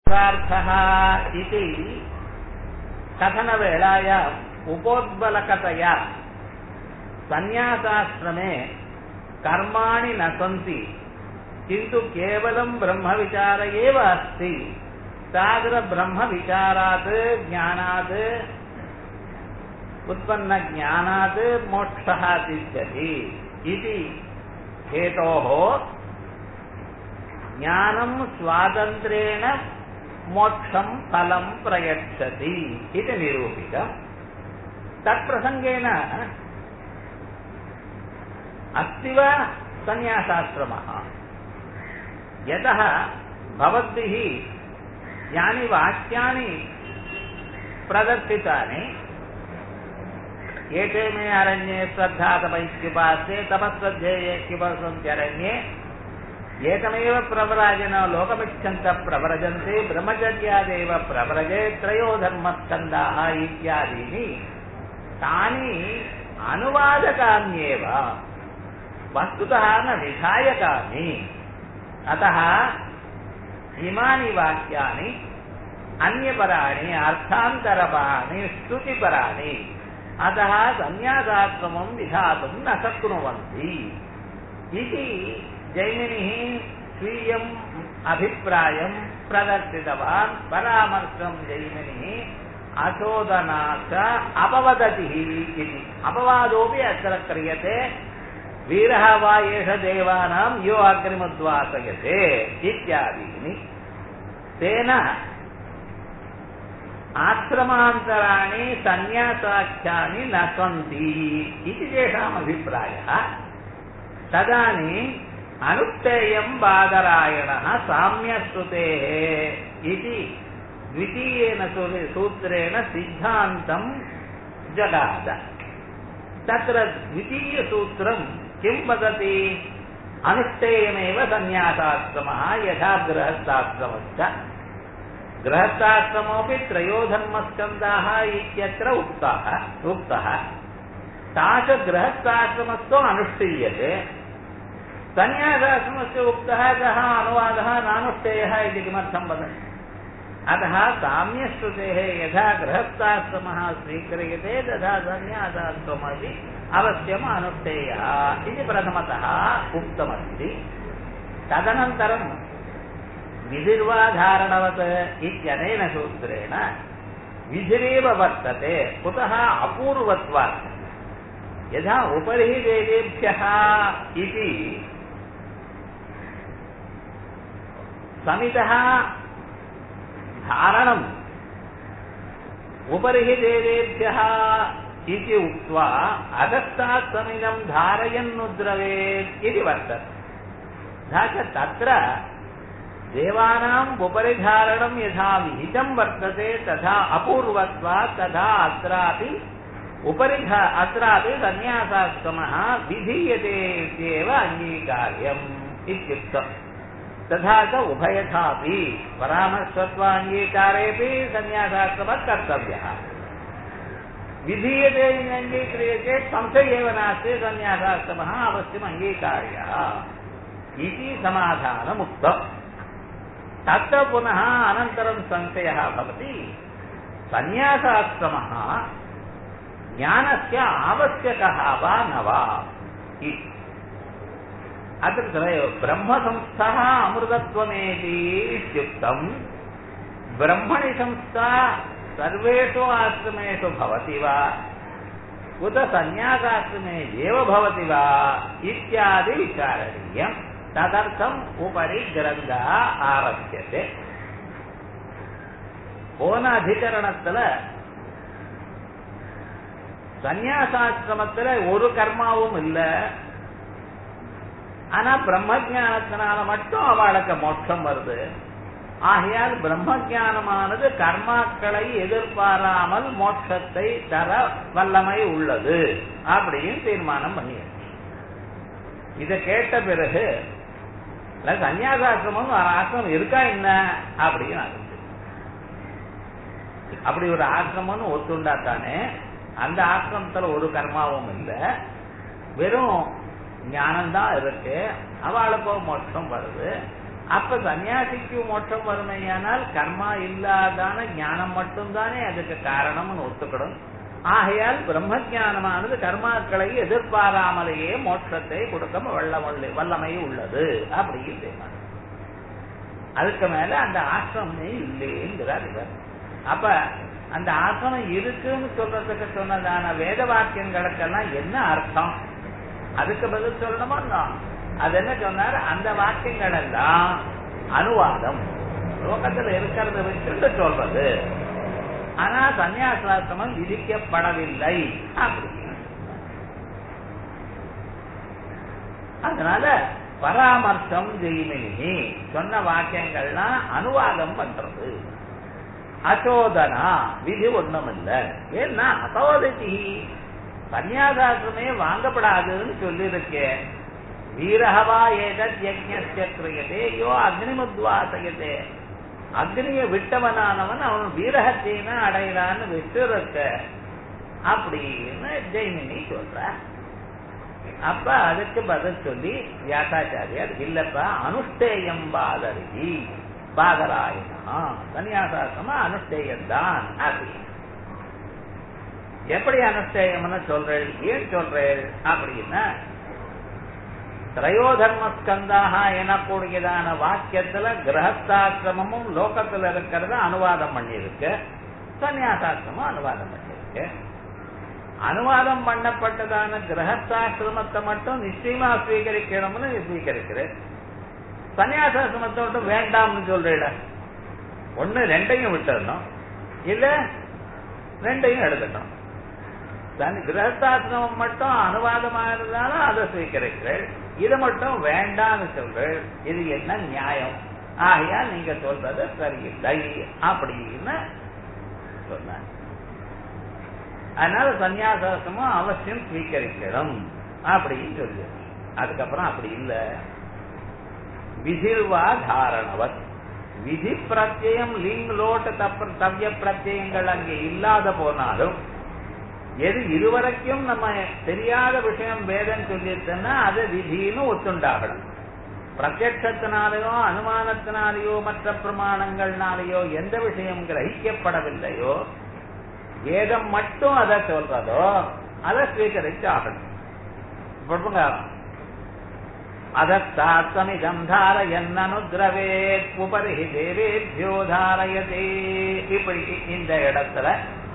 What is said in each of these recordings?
प्रार्थः इति कथनवेलायाम् उपोद्बलकतया सन्न्यासाश्रमे कर्माणि न सन्ति किन्तु केवलं ब्रह्मविचार एव अस्ति तादृशब्रह्मविचारात् ज्ञानात् उत्पन्नज्ञानात् मोक्षः सिद्ध्यति इति हेतोः ज्ञानं स्वातन्त्र्येण मोक्षं फलं प्रयच्छति इति निरूपितम् तत्प्रसङ्गेन अस्ति वा सन्न्यासाश्रमः यतः भवद्भिः यानि वाक्यानि प्रदर्शितानि एते मे अरण्ये श्रद्धातपैक्युपास्ते तपःश्रद्धेये किपसन्त्यरण्ये एकमेव प्रवराजन लोकमिच्छन्तः प्रव्रजन्ते ब्रह्मचर्यादेव प्रव्रजे त्रयो धर्मस्कन्दाः इत्यादीनि तानि अनुवादकान्येव वस्तुतः न विधायकानि अतः इमानि वाक्यानि अन्यपराणि अर्थान्तरपराणि श्रुतिपराणि अतः सन्न्यासाश्रमं विधातुं न शक्नुवन्ति इति जैमिनिः स्वीयम् अभिप्रायं प्रदर्शितवान् परामर्शं जैमिनिः अचोदना च अपवदतिः इति अपवादोऽपि अत्र क्रियते वीरः वा एष देवानां यो अग्निमुद्वासयते इत्यादीनि तेन आश्रमान्तराणि सन्न्यासाख्यानि न सन्ति इति तेषाम् अभिप्रायः तदानीम् अनुक्तेयं बादरायणः साम्यश्रुतेः इति द्वितीयेन सूत्रेण सिद्धान्तं जगाद तत्र द्वितीयसूत्रं किं वदति अनुष्ठेयमेव सन्न्यासाश्रमः यथा गृहस्थाश्रमश्च गृहस्थाश्रमोऽपि त्रयोधर्मस्कन्दाः इत्यत्र उक्ताः उक्तः सा च गृहस्थाश्रमस्थो अनुष्ठीयते सन्न्यासाश्रमस्य उक्तः सः अनुवादः नानुष्ठेयः इति किमर्थं वदति अतः साम्यश्रुतेः यथा गृहस्थाश्रमः स्वीक्रियते तथा सन्न्यासाश्रमपि अवश्यम् अनुष्ठेयः इति प्रथमतः उक्तमस्ति तदनन्तरं विधिर्वाधारणवत् इत्यनेन सूत्रेण विधिरेव वर्तते कुतः अपूर्वत्वात् यथा उपरि वेदेभ्यः इति समितः धारणम् उपरि देवेभ्यः इति उक्त्वा अधस्तात् समिदं धारयन्नुद्रवेत् इति वर्तते तथा च तत्र देवानाम् उपरि धारणं यथा विहितं वर्तते तथा अपूर्वत्वात् तथा अत्रापि उपरि अत्रापि सन्न्यासाश्रमः विधीयते इत्येव अङ्गीकार्यम् इत्युक्तम् तथा च उभयथापि परामर्शत्वाङ्गीकारेऽपि सन्न्यासाश्रमः कर्तव्यः विधीयते अङ्गीक्रियते संशय एव नास्ति सन्न्यासाश्रमः अवश्यम् अङ्गीकार्यः इति समाधानमुक्तम् तत्र पुनः अनन्तरं संशयः भवति सन्न्यासाश्रमः ज्ञानस्य आवश्यकः वा न वा इति अत्र ब्रह्मसंस्थः अमृतत्वमेति इत्युक्तम् ब्रह्मणि संस्था सर्वेषु आश्रमेषु भवति वा उत सन्न्यासाश्रमे एव भवति वा इत्यादि विचारणीयम् तदर्थम् उपरि ग्रन्थः आरभ्यते போன அதிகரணத்துல சந்நியாசாசிரமத்துல ஒரு கர்மாவும் இல்ல ஆனா பிரம்ம ஜானத்தினால மட்டும் அவளுக்கு மோட்சம் வருது ஆகையால் பிரம்ம ஜானமானது கர்மாக்களை எதிர்பாராமல் மோட்சத்தை தர வல்லமை உள்ளது அப்படின்னு தீர்மானம் பண்ணியாச்சு இதை கேட்ட பிறகு சன்னியாசாசிரமம் ஆசிரமம் இருக்கா என்ன அப்படின்னு ஆரம்பிச்சு அப்படி ஒரு ஆசிரமம்னு ஒத்துண்டா தானே அந்த ஆசிரமத்துல ஒரு கர்மாவும் இல்லை வெறும் ஞானம்தான் இருக்கு அவளுக்கோ மோட்சம் வருது அப்ப சன்னியாசிக்கு மோட்சம் வறுமையானால் கர்மா இல்லாதான ஞானம் மட்டும்தானே அதுக்கு காரணம்னு ஒத்துக்கணும் ஆகையால் பிரம்ம ஞானமானது கர்மாக்களை எதிர்பாராமலேயே மோட்சத்தை கொடுக்க வல்லமல்ல வல்லமை உள்ளது அப்படின்னு அதுக்கு மேல அந்த ஆசிரமே இல்லைங்கிறார் இவர் அப்ப அந்த ஆசிரமம் இருக்குன்னு சொல்றதுக்கு சொன்னதான வேத வாக்கியங்களுக்கெல்லாம் என்ன அர்த்தம் அதுக்கு பதில் சொல்லணுமா அது என்ன சொன்னார் அந்த வாக்கியங்கள் எல்லாம் அனுவாதம் லோகத்துல இருக்கிறத வச்சுட்டு சொல்றது ஆனா சன்னியாசாசிரமம் விதிக்கப்படவில்லை அப்படி அதனால பராமர்சம் ஜெய்மினி சொன்ன வாக்கியங்கள்லாம் அனுவாதம் பண்றது அசோதனா விதி ஒண்ணும் இல்ல ஏன்னா அசோததி சன்னியாசாசிரமே வாங்கப்படாதுன்னு சொல்லியிருக்கேன் வீரஹவா ஏதத் யஜ்ஞஸ்ய கிரியதே யோ அக்னிமுத்வாசயதே அக்னிய விட்டவனானவன் அவன் வீரகத்தையுமே அடையிறான்னு விட்டு இருக்க அப்படின்னு ஜெய்மினி சொல்ற அப்ப அதுக்கு பதில் சொல்லி வியாசாச்சாரியார் இல்லப்பா அனுஷ்டேயம் பாதரி பாதராயனா சன்னியாசாசமா அனுஷ்டேயம்தான் அப்படின்னு எப்படி அனுஷ்டேயம்னு சொல்றேன் ஏன் சொல்றேன் அப்படின்னா திரையோதர்ம ஸ்கந்தாக எனக்கூடியதான வாக்கியத்துல கிரகஸ்தாசிரமமும் லோகத்துல இருக்கிறத அனுவாதம் பண்ணியிருக்கு சன்னியாசாசிரமும் அனுவாதம் பண்ணியிருக்கு அனுவாதம் பண்ணப்பட்டதான கிரகஸ்தாசிரமத்தை மட்டும் நிச்சயமா ஸ்வீகரிக்கணும்னு ஸ்வீகரிக்கிறேன் சன்னியாசாசிரமத்தை மட்டும் வேண்டாம்னு சொல்றேன் ஒண்ணு ரெண்டையும் விட்டுறணும் இல்ல ரெண்டையும் எடுத்துட்டோம் கிரகஸ்தாசிரமம் மட்டும் அனுவாதமா இருந்தாலும் அதை ஸ்வீகரிக்கிறேன் இது மட்டும் வேண்டாம்னு சொல்றேன் இது என்ன நியாயம் ஆகையா நீங்க சொல்றது சரியில்லை அப்படின்னு சொன்ன அதனால சன்னியாசமும் அவசியம் ஸ்வீகரிக்கணும் அப்படின்னு சொல்லு அதுக்கப்புறம் அப்படி இல்ல விதிர்வா தாரணவத் விதி பிரத்யம் லிங் லோட் தப்ப தவ்ய பிரத்யங்கள் அங்கே இல்லாத போனாலும் எது இதுவரைக்கும் நம்ம தெரியாத விஷயம் வேதம் சொல்லியிருக்குன்னா அது விதின்னு ஒத்துண்டாகணும் பிரத்யட்சத்தினாலேயோ அனுமானத்தினாலேயோ மற்ற பிரமாணங்கள்னாலேயோ எந்த விஷயம் கிரகிக்கப்படவில்லையோ வேதம் மட்டும் அதை சொல்றதோ அதை ஸ்வீகரிச்சு ஆகணும் அதஸ்தாத்தமிதம் தாரயன்னனுத்ரவே உபரி தேவேபியோ தாரயதே இப்படி இந்த இடத்துல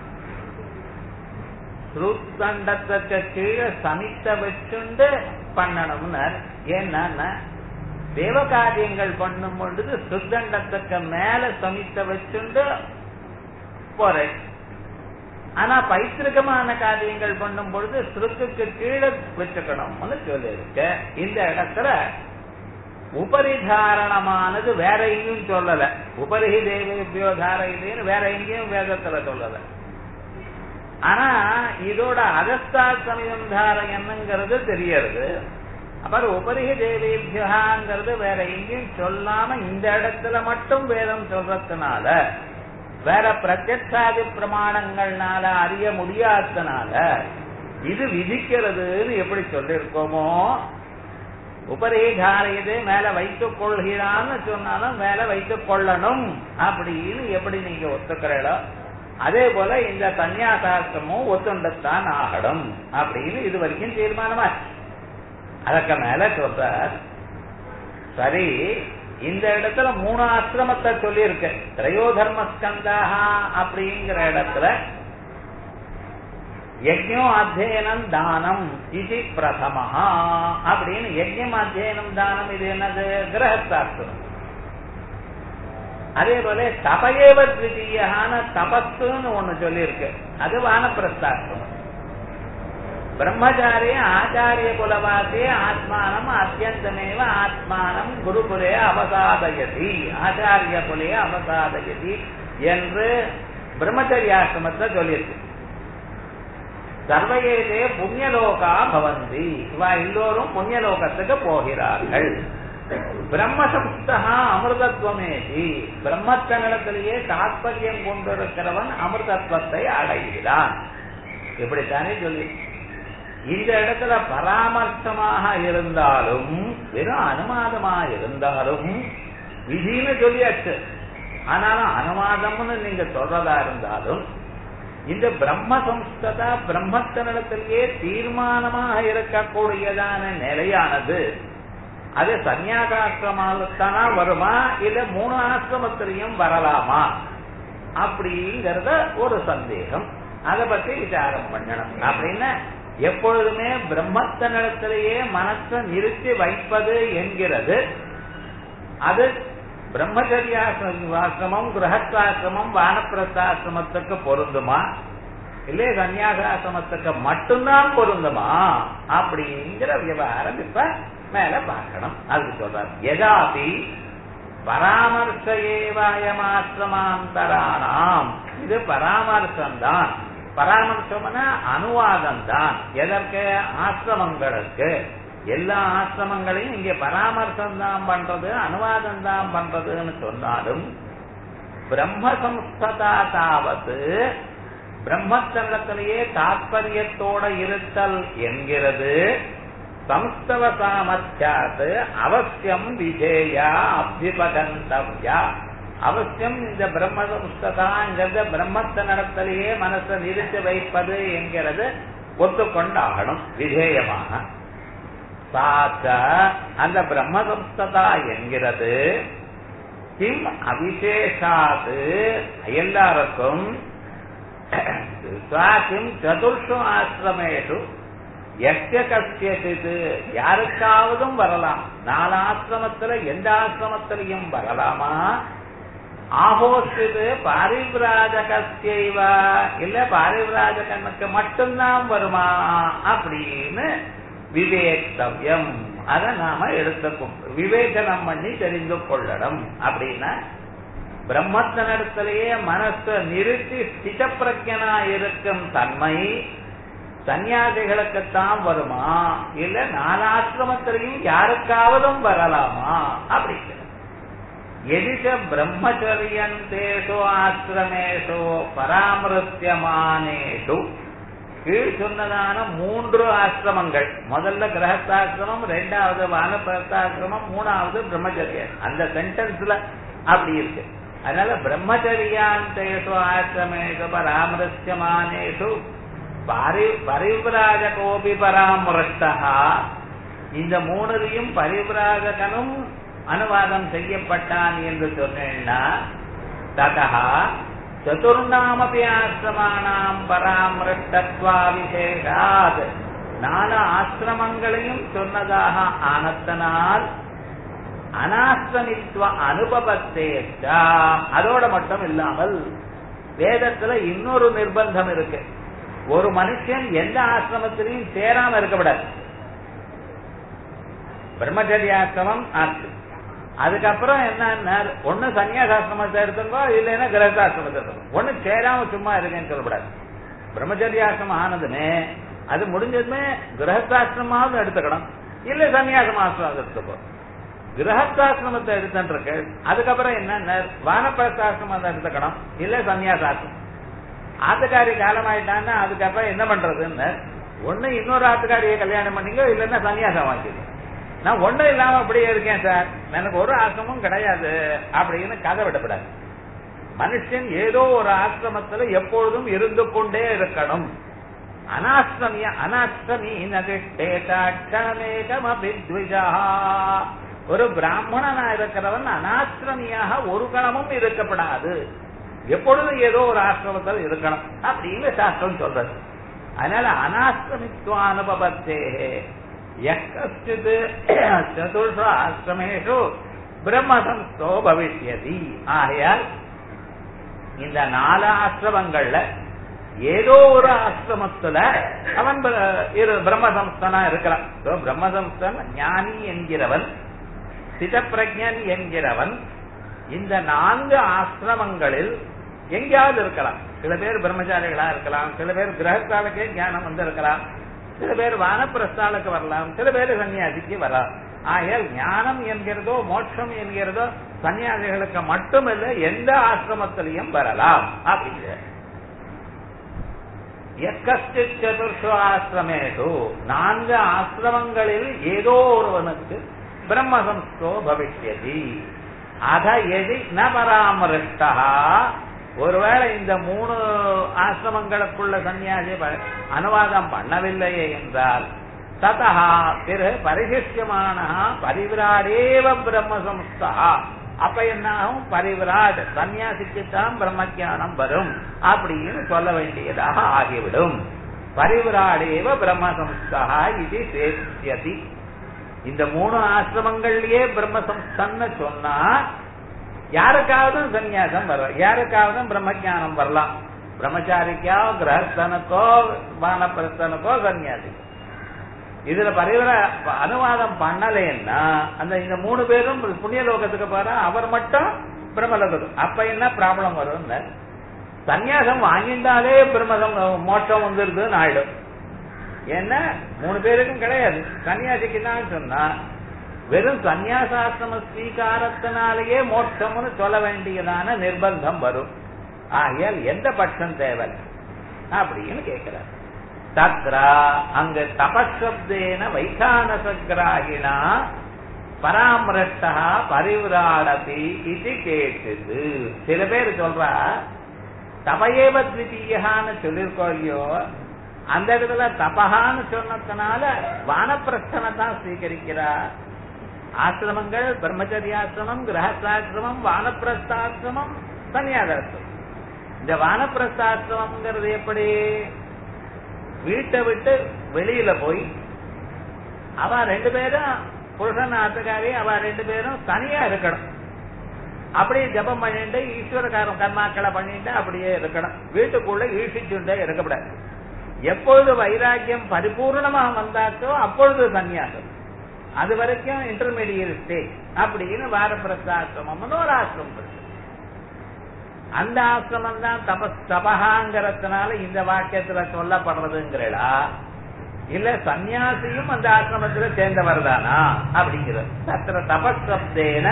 ஸ்ருத்தண்டத்துக்கு கீழே சமித்த வச்சுண்டு பண்ணணும்னு ஏன்னா தேவகாரியங்கள் பண்ணும் பொழுது சுத்தண்டத்துக்கு மேல சமித்த வச்சுண்டு போறேன் ஆனா பைத்திருக்கமான காரியங்கள் பண்ணும் பொழுது ஸ்ருத்துக்கு கீழே வச்சுக்கணும்னு சொல்லியிருக்க இந்த இடத்துல உபரிதாரணமானது வேற எங்கேயும் சொல்லல உபரிஹி தேவேபியோ தாரையிலேன்னு வேற எங்கேயும் வேதத்துல சொல்லல ஆனா இதோட அகஸ்தா சமயம் தாரையன்னுங்கிறது தெரியறது அப்புறம் உபரிஹி தேவேபியகாங்கிறது வேற எங்கேயும் சொல்லாம இந்த இடத்துல மட்டும் வேதம் சொல்றதுனால வேற பிரத்யட்சாதி பிரமாணங்கள்னால அறிய முடியாதனால இது விதிக்கிறதுன்னு எப்படி சொல்லிருக்கோமோ உபரிகாரியதே மேல வைத்துக் கொள்கிறான்னு சொன்னாலும் மேல வைத்துக் கொள்ளணும் அப்படின்னு எப்படி நீங்க ஒத்துக்கிறீங்களோ அதே போல இந்த சன்னியாசாஸ்திரமும் ஒத்துண்டத்தான் ஆகணும் அப்படின்னு இது வரைக்கும் தீர்மானமா அதற்கு மேல சொல்ற சரி இந்த இடத்துல மூணு ஆசிரமத்தை சொல்லியிருக்கு திரையோதர்ம ஸ்கந்தாக அப்படிங்கிற இடத்துல யஜ்யம் அத்தியனம் தானம் இது பிரதமஹா அப்படின்னு யஜ்யம் அத்தியனம் தானம் இது என்னது கிரகஸ்தாஸ்திரம் அதே போல தபையேவ த்விதீயான தபஸ்ன்னு ஒண்ணு சொல்லியிருக்கு அது வானப்பிரஸ்தாஸ்திரம் பிரம்மச்சாரி ஆச்சாரிய குலவாசி ஆத்மானம் அத்தியந்தமேவ ஆத்மானம் குருகுலே அவசாதயதி ஆச்சாரிய குலே அவசாதயதி என்று பிரம்மச்சரியாசிரமத்தை சொல்லியிருக்கு சர்வயேதே புண்ணியலோகா பவந்தி இவா எல்லோரும் புண்ணியலோகத்துக்கு போகிறார்கள் பிரம்மசம்ஸ்தா அமிர்தத்வமேதி பிரம்மத்தனிடத்திலேயே தாற்பயம் கொண்டிருக்கிறவன் அமிர்தத்வத்தை அடைகிறான் இப்படித்தானே சொல்லி இந்த இடத்துல பராமர்சமாக இருந்தாலும் வெறும் அனுமானமாக இருந்தாலும் விதின்னு சொல்லியாச்சு ஆனாலும் அனுவாதம்னு நீங்க சொல்றதா இருந்தாலும் இந்த பிரம்ம சம்ஸ்ததா பிரம்மத்தனிடத்திலேயே தீர்மானமாக இருக்கக்கூடியதான நிலையானது அது சன்னியாசாசிரமாலத்தானா வருமா இல்ல மூணு ஆசிரமத்திலையும் வரலாமா அப்படிங்கறத ஒரு சந்தேகம் அதை பத்தி விசாரம் பண்ணணும் அப்படின்னா எப்பொழுதுமே பிரம்மத்தனிடத்திலேயே மனசை நிறுத்தி வைப்பது என்கிறது அது பிரம்மச்சரியாசிரமம் கிரகஸ்தாசிரமம் வானப்பிரஸ்தாசிரமத்துக்கு பொருந்துமா இல்லையே சன்னியாசாசிரமத்துக்கு மட்டும்தான் பொருந்துமா அப்படிங்கிற விவகாரம் இப்ப மேல பார்க்கணும் அதுக்கு சொல்றார் எதாபி பராமர்ச ஏவாயமாசிரமாந்தராணாம் இது பராமர்சம் தான் பராமர்சம்னா அனுவாதம் தான் எதற்கு ஆசிரமங்களுக்கு எல்லா ஆசிரமங்களையும் இங்க பராமர்சம் தான் பண்றது அனுவாதம் தான் பண்றதுன்னு சொன்னாலும் பிரம்ம சம்ஸ்ததா தாவது பிரம்மச்சந்திரத்திலேயே தாற்பயத்தோட இருத்தல் என்கிறது சம்ஸ்தவ சாமர்த்தியாத் அவசியம் விஜேயா அபிபகந்தவ்யா அவசியம் இந்த பிரம்ம சம்ஸ்ததாங்கிறத பிரம்மத்த நடத்தலையே மனசை நிறுத்தி வைப்பது என்கிறது ஒத்துக்கொண்டாகணும் விதேயமாக சாச்ச அந்த பிரம்ம சம்ஸ்ததா என்கிறது கிம் அவிசேஷாது எல்லாருக்கும் கிம் சதுர்ஷு ஆசிரமேஷு எஸ்ய கசியசித் யாருக்காவதும் வரலாம் நாலு ஆசிரமத்துல எந்த ஆசிரமத்திலையும் வரலாமா ஆஹோசிது பாரிவிராஜகஸ்யவா இல்ல பாரிவிராஜகனுக்கு மட்டும்தான் வருமா அப்படின்னு விவேக்தவ்யம் அதை நாம எடுத்து விவேச்சனம் பண்ணி தெரிந்து கொள்ளணும் அப்படின்னா பிரம்மத்தினிடத்திலேயே மனசை நிறுத்தி ஸ்தித பிரஜனா இருக்கும் தன்மை சன்னியாசிகளுக்குத்தான் வருமா இல்ல நாலாசிரமத்திலையும் யாருக்காவதும் வரலாமா அப்படிங்கிற எதிச பிரம்மச்சரியந்தேஷோ ஆசிரமேஷோ பராமரித்தியமானேஷு கீழ் சொன்னதான மூன்று ஆசிரமங்கள் முதல்ல கிரகஸ்தாசிரமம் ரெண்டாவது வானப்பிரஸ்தாசிரமம் மூணாவது பிரம்மச்சரியன் அந்த சென்டென்ஸ்ல அப்படி இருக்கு அதனால பிரம்மச்சரியாந்தேஷு ஆசிரமேஷு பராமரித்தியமானேஷு பரி பரிவிராஜகோபி பராமரஷ்டா இந்த மூணுலையும் பரிவிராஜகனும் அனுவாதம் செய்யப்பட்டான் என்று சொன்னேன்னா ததா சதுர்நாமபி ஆசிரமானாம் பராமரஷ்டத்வா விசேஷாத் நாலு ஆசிரமங்களையும் சொன்னதாக ஆனத்தனால் அனாசிரமித்வ அனுபவத்தேச்சா அதோட மட்டும் இல்லாமல் வேதத்துல இன்னொரு நிர்பந்தம் இருக்கு ஒரு மனுஷன் எந்த ஆசிரமத்திலையும் சேராம இருக்கக்கூடாது பிரம்மச்சரியாசிரமம் ஆச்சு அதுக்கப்புறம் என்ன ஒண்ணு சன்னியாசாசிரமத்தை எடுத்துங்கோ இல்லைன்னா கிரகசாசிரமத்தை எடுத்துக்கோ ஒண்ணு சேராம சும்மா இருக்கேன்னு சொல்லக்கூடாது பிரம்மச்சரியாசிரமம் ஆனதுமே அது முடிஞ்சதுமே கிரகசாசிரமாவது எடுத்துக்கணும் இல்ல சன்னியாசமாசிரம் எடுத்துக்கோ கிரகஸ்தாசிரமத்தை எடுத்துருக்கு அதுக்கப்புறம் என்ன வானப்பிரஸ்தாசிரமத்தை எடுத்துக்கணும் இல்ல சன்னியாசாசிரமம் ஆத்துக்காரி காலம் ஆயிட்டான்னா அதுக்கப்புறம் என்ன பண்றதுன்னு ஒண்ணு இன்னொரு ஆத்துக்காரியை கல்யாணம் பண்ணீங்க இல்லைன்னா சன்னியாசம் வாங்கிடுங்க நான் ஒண்ணும் இல்லாம அப்படியே இருக்கேன் சார் எனக்கு ஒரு ஆசிரமும் கிடையாது அப்படின்னு கதை விடப்படாது மனுஷன் ஏதோ ஒரு ஆசிரமத்துல எப்பொழுதும் இருந்து கொண்டே இருக்கணும் அனாஷ்டமிய அனாஷ்டமி நதிஷ்டேதாட்சணமேகமபித்விஜா ஒரு பிராமணனா இருக்கிறவன் அனாசிரமியாக ஒரு கணமும் இருக்கப்படாது எப்பொழுதும் ஏதோ ஒரு ஆசிரமத்தில் இருக்கணும் அப்படின்னு சாஸ்திரம் சொல்றது அதனால அனாசிரமித்துவ அனுபவத்தே எக்கச்சித் சதுர்ஷு ஆசிரமேஷு பிரம்மசம்ஸ்தோ பவிஷ்யதி ஆகையால் இந்த நாலு ஆசிரமங்கள்ல ஏதோ ஒரு ஆசிரமத்துல அவன் பிரம்மசம்ஸ்தனா இருக்கிறான் பிரம்மசம்ஸ்தன் ஞானி என்கிறவன் சிதப்பிரஜன் என்கிறவன் இந்த நான்கு ஆசிரமங்களில் எங்கேயாவது இருக்கலாம் சில பேர் பிரம்மச்சாரிகளா இருக்கலாம் சில பேர் கிரகத்தாளுக்கே ஞானம் வந்து இருக்கலாம் சில பேர் வானப்பிரஸ்தாளுக்கு வரலாம் சில பேர் சன்னியாசிக்கு வரலாம் ஆகையால் ஞானம் என்கிறதோ மோட்சம் என்கிறதோ சன்னியாசிகளுக்கு மட்டுமல்ல எந்த ஆசிரமத்திலையும் வரலாம் அப்படிங்கிற எக்கஸ்டித் சதுர்ஷு ஆசிரமேஷு நான்கு ஆசிரமங்களில் ஏதோ ஒருவனுக்கு பிரம்மசம்ஸ்தோ பவிஷ்யதி அத எதி ந பராமரிஷ்டா ஒருவேளை இந்த மூணு ஆசிரமங்களுக்குள்ள சன்னியாசி ப- அனுவாதம் பண்ணவில்லையே என்றால் ததா பிறகு பரிசிஷ்யமான பரிவிராடேவ பிரம்ம சம்ஸ்தா அப்ப என்ன ஆகும் பரிவிராட் சன்னியாசிக்குத்தான் பிரம்ம ஞானம் வரும் அப்படின்னு சொல்ல வேண்டியதாக ஆகிவிடும் பரிவிராடேவ பிரம்ம சம்ஸ்தா இது சேஷ்யதி இந்த மூணு ஆசிரமங்கள்லயே பிரம்ம சம்ஸ்தன்னு சொன்னா யாருக்காவது சன்னியாசம் வரலாம் யாருக்காவது பிரம்ம ஞானம் வரலாம் பிரம்மச்சாரிக்கோ கிரகஸ்தனுக்கோ வானப்பிரஸ்தனுக்கோ சன்னியாசி இதுல பரிவர அனுவாதம் பண்ணலைன்னா அந்த இந்த மூணு பேரும் புண்ணிய லோகத்துக்கு போறா அவர் மட்டும் பிரம்மலோகத்துக்கு அப்ப என்ன ப்ராப்ளம் வரும்னு சன்னியாசம் வாங்கிட்டாலே பிரம்மதம் மோட்சம் வந்துருதுன்னு ஆயிடும் ஏன்னா மூணு பேருக்கும் கிடையாது சன்னியாசிக்கு தான் சொன்னா வெறும் சந்நியாசாசிரம ஸ்வீகாரத்தினாலேயே மோட்சம்னு சொல்ல வேண்டியதான நிர்பந்தம் வரும் ஆகையால் எந்த பட்சம் தேவை அப்படின்னு கேட்கிறார் தத்ரா அங்க தபசப்தேன வைகானசகிராகினா பராமரட்டா பரிவிராடதி இது கேட்டது சில பேர் சொல்றா தபையேவ த்விதீயான்னு சொல்லியிருக்கோம் இல்லையோ அந்த இடத்துல தபகான்னு சொன்னதுனால வானப்பிரஸ்தனை தான் ஸ்வீகரிக்கிறா ஆசிரமங்கள் பிரம்மச்சரியாசிரமம் கிரகஸ்தாசிரமம் வானப்பிரஸ்தாசிரமம் சன்னியாசாசிரமம் இந்த வானப்பிரஸ்தாசிரமம்ங்கிறது எப்படி வீட்டை விட்டு வெளியில போய் அவ ரெண்டு பேரும் புருஷன் ஆத்துக்காரி அவ ரெண்டு பேரும் தனியா இருக்கணும் அப்படியே ஜபம் பண்ணிட்டு ஈஸ்வரகாரம் கர்மாக்களை பண்ணிட்டு அப்படியே இருக்கணும் வீட்டுக்குள்ள ஈசிச்சுட்டே இருக்கக்கூடாது எப்பொழுது வைராக்கியம் பரிபூர்ணமா வந்தாச்சோ அப்பொழுது சன்னியாசம் அது வரைக்கும் இன்டர்மீடியட் ஸ்டேஜ் அப்படின்னு வாரப்பிரஸ்தாசிரமம்னு ஒரு ஆசிரமம் இருக்கு அந்த ஆசிரமம் தான் தப தபகாங்கிறதுனால இந்த வாக்கியத்துல சொல்லப்படுறதுங்கிறடா இல்ல சன்னியாசியும் அந்த ஆசிரமத்துல சேர்ந்தவர் தானா அப்படிங்கிறது தத்திர தபசப்தேன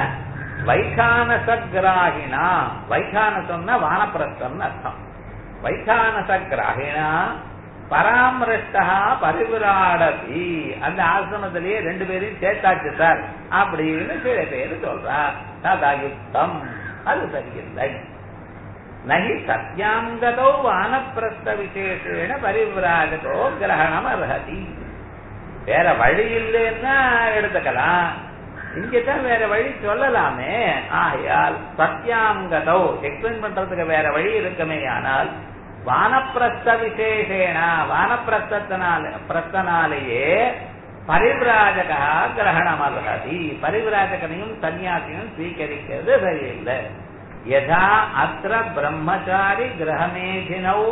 வைகானசகிராகினா வைகானசம்னா வானப்பிரஸ்தம்னு அர்த்தம் வைகானசகிராகினா பராமரிஷ்டா பரிவிராடதி அந்த ஆசிரமத்திலேயே ரெண்டு பேரையும் சேர்த்தாச்சு சார் அப்படின்னு சில பேர் சொல்றா ததாயுக்தம் அது சரியில்லை நகி சத்யாங்கதோ வானப்பிரஸ்த விசேஷேன பரிவிராகதோ கிரகணம் அர்ஹதி வேற வழி இல்லைன்னா எடுத்துக்கலாம் இங்கதான் வேற வழி சொல்லலாமே ஆகையால் சத்யாங்கதோ எக்ஸ்பிளைன் பண்றதுக்கு வேற வழி இருக்குமே ஆனால் வானப்பிரஸ்த விசேஷேன வானப்பிரஸ்தனால பிரஸ்தனாலேயே பரிவிராஜகா கிரகணம் அர்ஹதி பரிவிராஜகனையும் சன்னியாசியும் ஸ்வீகரிக்கிறது சரியில்லை யதா அத்திர பிரம்மச்சாரி கிரகமேதினௌ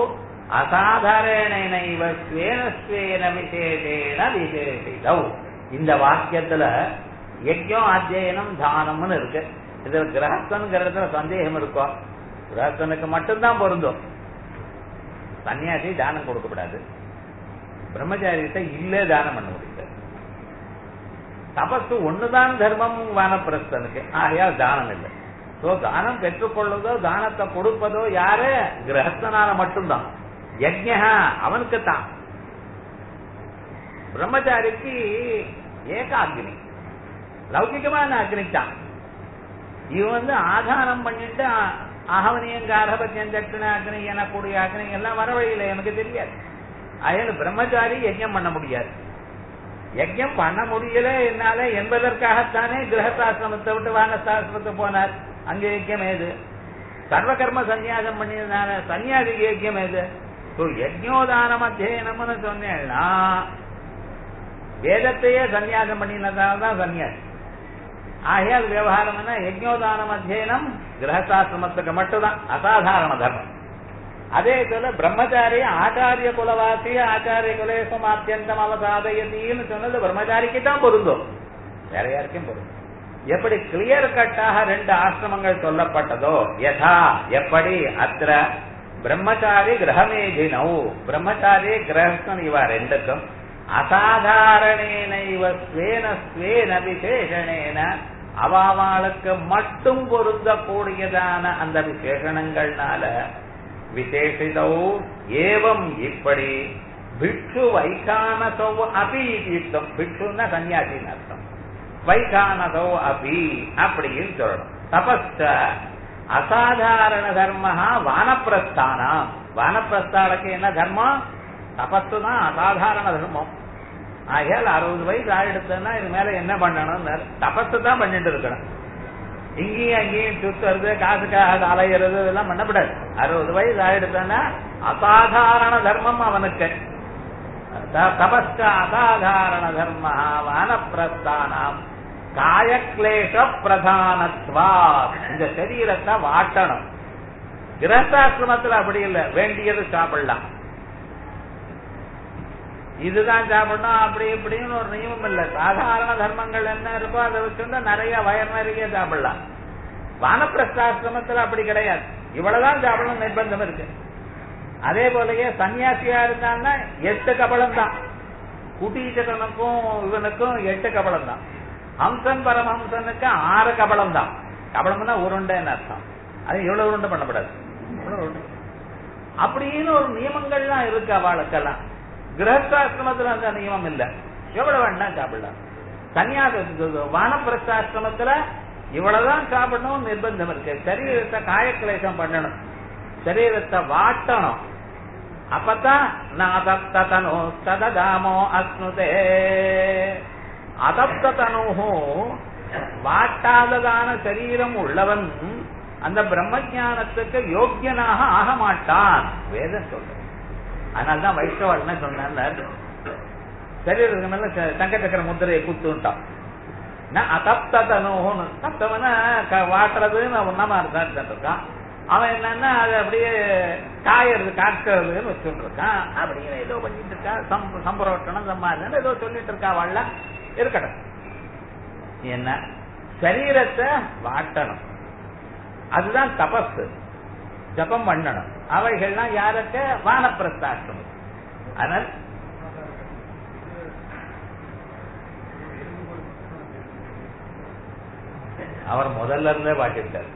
அசாதாரணைனைவ ஸ்வேன ஸ்வேன விசேஷேன விசேஷிதௌ இந்த வாக்கியத்துல யஜ்யம் அத்தியனம் தானம்னு இருக்கு இது கிரகஸ்தன்கிறதுல சந்தேகம் இருக்கும் கிரகஸ்தனுக்கு மட்டும்தான் பொருந்தும் சன்னியாசி தானம் கொடுக்கப்படாது பிரம்மச்சாரிகிட்ட இல்ல தானம் பண்ண முடியாது தபசு ஒண்ணுதான் தர்மம் வானப்பிரஸ்தனுக்கு ஆகையால் தானம் இல்லை சோ தானம் பெற்றுக்கொள்வதோ தானத்தை கொடுப்பதோ யாரு கிரகஸ்தனால மட்டும்தான் யஜ்யா அவனுக்கு தான் பிரம்மச்சாரிக்கு ஏக அக்னி லௌகிகமான அக்னி தான் இவன் வந்து ஆதாரம் பண்ணிட்டு அகவனியங்க அர்ஹபத்தியம் தட்சிண அக்னி எனக்கூடிய அக்னி எல்லாம் வர வழியில எனக்கு தெரியாது அதனால பிரம்மச்சாரி யஜ்யம் பண்ண முடியாது யஜ்யம் பண்ண முடியல என்னால என்பதற்காகத்தானே கிரகசாசிரமத்தை விட்டு வானசாசிரமத்தை போனார் அங்க யஜ்யம் ஏது சர்வகர்ம சந்நியாசம் பண்ணியதுனால சன்னியாசிக்கு யஜ்யம் ஏது யஜ்யோதானம் அத்தியனம்னு சொன்னேன்னா வேதத்தையே சன்னியாசம் பண்ணினதால தான் சன்னியாசி ஆகையால் விவகாரம்னா யஜ்யோதானம் அத்தியனம் கிரகசாசிரமத்துக்கு மட்டும்தான் அசாதாரண தர்மம் அதே போல பிரம்மச்சாரி ஆச்சாரிய குலவாசி ஆச்சாரிய குலேசம் அத்தியந்தம் அவசாதயத்தின்னு சொன்னது பிரம்மச்சாரிக்கு தான் பொருந்தும் வேற யாருக்கும் பொருந்தும் எப்படி கிளியர் கட்டாக ரெண்டு ஆசிரமங்கள் சொல்லப்பட்டதோ யதா எப்படி அத்திர பிரம்மச்சாரி கிரகமேதினௌ பிரம்மச்சாரி கிரகஸ்தன் இவ ரெண்டுக்கும் அசாதாரணேன இவ ஸ்வேன ஸ்வேன விசேஷனேன அவாவாளுக்கு மட்டும் பொருந்தக்கூடியதான அந்த விசேஷணங்கள்னால விசேஷிதோ ஏவம் இப்படி பிக்ஷு வைகானசோ அபி யுக்தம் பிக்ஷுன்னா சன்னியாசின்னு அர்த்தம் வைகானதோ அபி அப்படின்னு சொல்லணும் ತಪಶ್ಚ ಅಸಾಧಾರಣ ಧರ್ಮ ವಾನಪ್ರಸ್ಥಾನ வானப்பிரஸ்தாளுக்கு என்ன தர்மம் தபசு தான் அசாதாரண தர்மம் ஆகையால் அறுபது வயசு ஆயிடுச்சுன்னா இது மேல என்ன பண்ணணும் தபசு தான் பண்ணிட்டு இருக்கணும் இங்கேயும் அங்கேயும் சுத்துறது காசுக்காக அலையிறது இதெல்லாம் பண்ணக்கூடாது அறுபது வயசு ஆயிடுச்சுன்னா அசாதாரண தர்மம் அவனுக்கு தபஸ்க அசாதாரண தர்ம வானப்பிரஸ்தானம் காயக்லேஷ பிரதானத்வா இந்த சரீரத்தை வாட்டணும் கிரஸ்தாசிரமத்துல அப்படி இல்லை வேண்டியது சாப்பிடலாம் இதுதான் சாப்பிடணும் அப்படி இப்படின்னு ஒரு நியமம் இல்ல சாதாரண தர்மங்கள் என்ன இருக்கோ அதை வச்சுருந்தா நிறைய வயர் நிறைய சாப்பிடலாம் வானப்பிரஸ்தாசிரமத்துல அப்படி கிடையாது இவ்வளவுதான் சாப்பிடணும் நிர்பந்தம் இருக்கு அதே போலயே சன்னியாசியா இருந்தான்னா எட்டு கபலம் தான் குட்டீச்சகனுக்கும் இவனுக்கும் எட்டு கபலம் தான் ஹம்சன் பரமஹம்சனுக்கு ஆறு கபலம் தான் கபலம்னா உருண்டைன்னு அர்த்தம் அது இவ்வளவு உருண்டை பண்ணப்படாது இவ்வளவு உருண்டை அப்படின்னு ஒரு நியமங்கள்லாம் இருக்கு அவளுக்கெல்லாம் கிரகஸ்தாசிரமத்துல அந்த நியமம் இல்ல எவ்வளவு வேணா சாப்பிடலாம் சன்னியாச வானப்பிரஸ்தாசிரமத்துல இவ்வளவுதான் சாப்பிடணும் நிர்பந்தம் இருக்கு சரீரத்தை காயக்கிளேசம் பண்ணணும் சரீரத்தை வாட்டணும் அப்பதான் நாதப்தனு தததாமோ அஸ்னுதே அதப்தனு வாட்டாததான சரீரம் உள்ளவன் அந்த பிரம்ம ஜானத்துக்கு யோக்கியனாக ஆக மாட்டான் வேதம் சொல்ற அதனால்தான் வைஷ்ணவன் என்ன சொன்னார் சரீரத்துக்கு மேல தங்க சக்கர முத்திரையை குத்துட்டான் நான் அதப்தனோன்னு தப்தவன வாட்டுறதுன்னு ஒன்னாம இருந்தான் இருக்கான் அவன் என்னன்னா அது அப்படியே காயறது காக்கிறதுன்னு வச்சுட்டு இருக்கான் அப்படின்னு ஏதோ பண்ணிட்டு இருக்கா சம்பரோட்டனம் சம்பாதின்னு ஏதோ சொல்லிட்டு இருக்கா வாழ இருக்கட்டும் என்ன சரீரத்தை வாட்டணும் அதுதான் தபஸ் ஜபம் பண்ணணும் அவைகள்லாம் யாருக்கு வானப்பிரஸ்தாசிரமம் அதனால் அவர் முதல்ல இருந்தே பாட்டிருக்காரு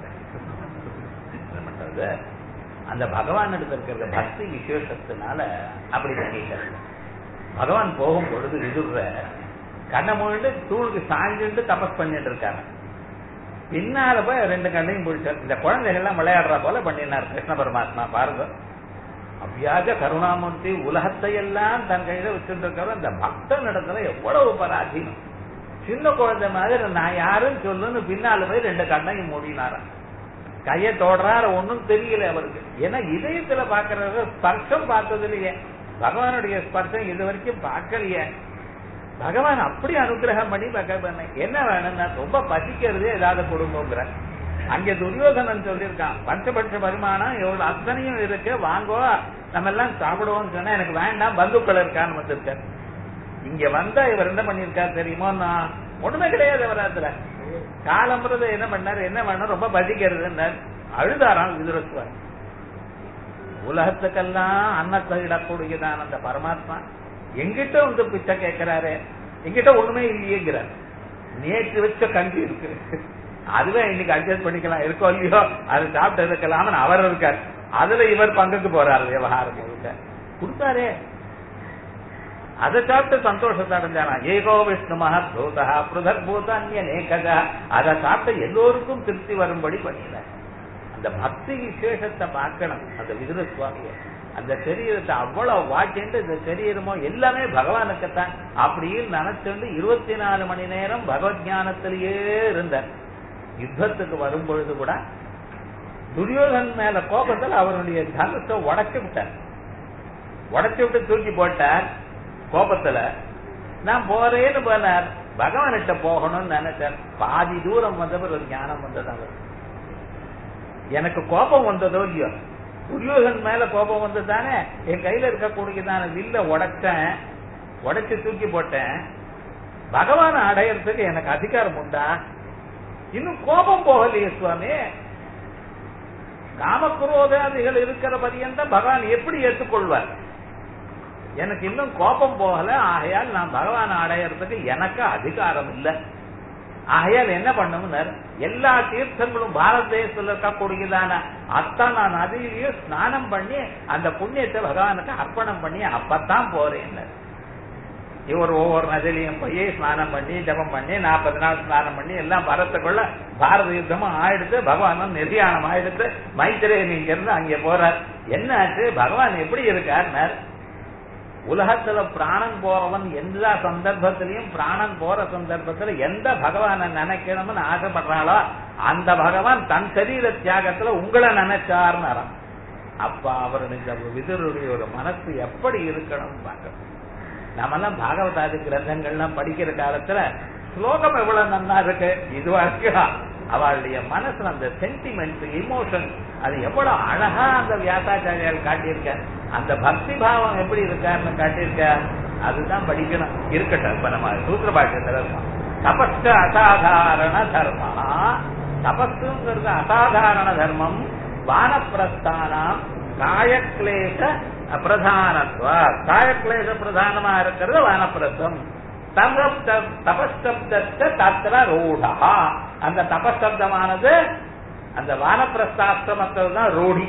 பண்றது அந்த பகவான் இடத்துல இருக்கிற பக்தி விசேஷத்தினால அப்படி பண்ணிட்டாரு பகவான் போகும் பொழுது விதுர்ற கண்ணை மூழ்கிட்டு தூளுக்கு சாஞ்சுட்டு தபஸ் பண்ணிட்டு இருக்காங்க பின்னால போய் ரெண்டு கண்ணையும் பிடிச்சார் இந்த குழந்தைகள்லாம் விளையாடுற போல பண்ணினார் கிருஷ்ண பரமாத்மா பாருங்க அவ்வியாஜ கருணாமூர்த்தி உலகத்தை எல்லாம் தன் கையில வச்சுட்டு இருக்கிற அந்த பக்தன் இடத்துல எவ்வளவு பராதீனம் சின்ன குழந்தை மாதிரி நான் யாருன்னு சொல்லுன்னு பின்னால போய் ரெண்டு கண்ணையும் மூடினாராம் கையை தொடறாரு ஒன்னும் தெரியல அவருக்கு ஏன்னா இதயத்துல பாக்குறது ஸ்பர்ஷம் பார்த்தது இல்லையே பகவானுடைய ஸ்பர்ஷம் இது வரைக்கும் பார்க்கலையே பகவான் அப்படி அனுகிரகம் பண்ணி பகவான் என்ன வேணும்னா ரொம்ப பசிக்கிறதே ஏதாவது குடும்பங்கிற அங்க துரியோதனன் சொல்லியிருக்கான் பஞ்சபட்ச வருமானம் எவ்வளவு அத்தனையும் இருக்கு வாங்கோ நம்ம எல்லாம் சாப்பிடுவோம்னு சொன்னா எனக்கு வேண்டாம் பந்துக்கள் இருக்கான்னு வந்திருக்கார் இங்க வந்தா இவர் என்ன பண்ணிருக்காரு தெரியுமோ நான் ஒண்ணுமே கிடையாது அவராத்துல காலம்புறது என்ன பண்ணாரு என்ன பண்ண ரொம்ப பசிக்கிறது அழுதாராம் விதுரத்துவன் உலகத்துக்கெல்லாம் அன்னத்தை இடக்கூடியதான் அந்த பரமாத்மா எங்கிட்ட வந்து பிச்சை கேட்கிறாரு எங்கிட்ட ஒண்ணுமே இல்லையேங்கிறார் நேற்று வச்ச கஞ்சி இருக்கு அதுவே இன்னைக்கு அட்ஜஸ்ட் பண்ணிக்கலாம் இருக்கோ இல்லையோ அது சாப்பிட்டு இருக்கலாம் அவர் இருக்கார் அதுல இவர் பங்குக்கு போறாரு விவகாரம் கொடுத்தாரே அதை சாப்பிட்டு சந்தோஷத்தை அடைஞ்சானா ஏகோ விஷ்ணு மகத்பூதா பிருதக் பூத அந்நிய நேகதா அதை சாப்பிட்டு எல்லோருக்கும் திருப்தி வரும்படி பண்ணின அந்த பக்தி விசேஷத்தை பார்க்கணும் அந்த விதுர சுவாமிய அந்த சரீரத்தை அவ்வளவு வாட்டிண்டு இந்த சரீரமோ எல்லாமே பகவானுக்குத்தான் அப்படின்னு நினைச்சுண்டு இருபத்தி நாலு மணி நேரம் பகவத் ஞானத்திலேயே இருந்தார் யுத்தத்துக்கு வரும் பொழுது கூட துரியோதன் மேல கோபத்தில் அவருடைய தனுஷை உடைச்சு விட்டார் உடைச்சு விட்டு தூக்கி போட்டார் கோபத்துல நான் போறேன்னு போனார் பகவான்கிட்ட போகணும்னு நினைச்சார் பாதி தூரம் வந்தவர் ஒரு ஞானம் வந்தது அவர் எனக்கு கோபம் வந்ததோ இல்லையோ துரியோகன் மேல கோபம் வந்தது தானே என் கையில இருக்கக்கூடியதான வில்ல உடைச்சேன் உடைச்சு தூக்கி போட்டேன் பகவான் அடையறதுக்கு எனக்கு அதிகாரம் உண்டா இன்னும் கோபம் போகலையே சுவாமி காமக்குரோதாதிகள் இருக்கிற பரியந்தம் பகவான் எப்படி ஏற்றுக்கொள்வார் எனக்கு இன்னும் கோபம் போகல ஆகையால் நான் பகவான் அடையறதுக்கு எனக்கு அதிகாரம் இல்லை ஆகையால் என்ன பண்ணும்னர் எல்லா தீர்த்தங்களும் பாரத தேசத்தில் இருக்கக்கூடியதான அத்தனை நதியிலையும் ஸ்நானம் பண்ணி அந்த புண்ணியத்தை பகவானுக்கு அர்ப்பணம் பண்ணி அப்பத்தான் போறேன் இவர் ஒவ்வொரு நதிலையும் போய் ஸ்நானம் பண்ணி ஜபம் பண்ணி நாற்பது நாள் ஸ்நானம் பண்ணி எல்லாம் வரத்துக்குள்ள பாரத யுத்தமும் ஆயிடுத்து பகவானும் நிர்யாணம் ஆயிடுத்து மைத்திரேயன் இங்க இருந்து அங்கே போறார் என்ன ஆச்சு பகவான் எப்படி இருக்கார் உலகத்துல பிராணன் போறவன் எந்த சந்தர்ப்பத்திலையும் பிராணன் போற சந்தர்ப்பத்துல எந்த பகவானை நினைக்கணும்னு ஆசைப்படுறாளோ அந்த பகவான் தன் சரீர தியாகத்துல உங்களை நினைச்சார்னு அப்ப அவருடைய விதருடைய ஒரு மனசு எப்படி இருக்கணும் பார்க்கணும் நாமெல்லாம் பாகவதாதி கிரந்தங்கள்லாம் படிக்கிற காலத்துல ஸ்லோகம் எவ்வளவு நன்னா இருக்கு இது வரைக்கும் அவளுடைய மனசுல அந்த சென்டிமெண்ட் இமோஷன் அது எவ்வளவு அழகா அந்த வியாசாச்சாரியால் காட்டியிருக்க அந்த பக்தி பாவம் எப்படி இருக்காருன்னு காட்டியிருக்க அதுதான் படிக்கணும் இருக்கட்டும் இப்ப நம்ம சூத்திர பாஷ்யத்துல இருக்கோம் தபஸ்க அசாதாரண தர்மா தபஸுங்கிறது அசாதாரண தர்மம் வானப்பிரஸ்தானம் காயக்லேச பிரதானத்துவ காயக்லேச பிரதானமா இருக்கிறது வானப்பிரஸ்தம் தபஸ்தப்த தத்திர ரூடா அந்த தபஸ்தப்தமானது அந்த வானப்பிரஸ்தாசிரமத்தில் தான் ரூடி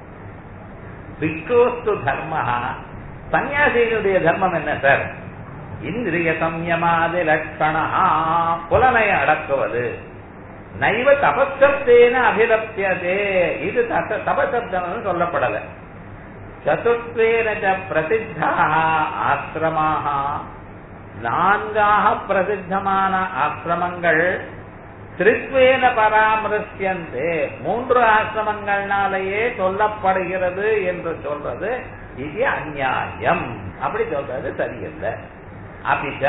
பிக்ஷோஸ்து தர்ம சன்னியாசியினுடைய தர்மம் என்ன சார் இந்திரிய சம்யமாதி லட்சணா புலனையை அடக்குவது நைவ தபசப்தேன அபிலப்தியதே இது தபசப்தம் சொல்லப்படல சதுர்வேன பிரசித்தாக ஆசிரமாக நான்காக பிரசித்தமான ஆசிரமங்கள் திருத்வேன பராமரிசியந்தே மூன்று ஆசிரமங்கள்னாலேயே சொல்லப்படுகிறது என்று சொல்றது இது அந்நியாயம் அப்படி சொல்றது சரியில்லை அப்பிச்ச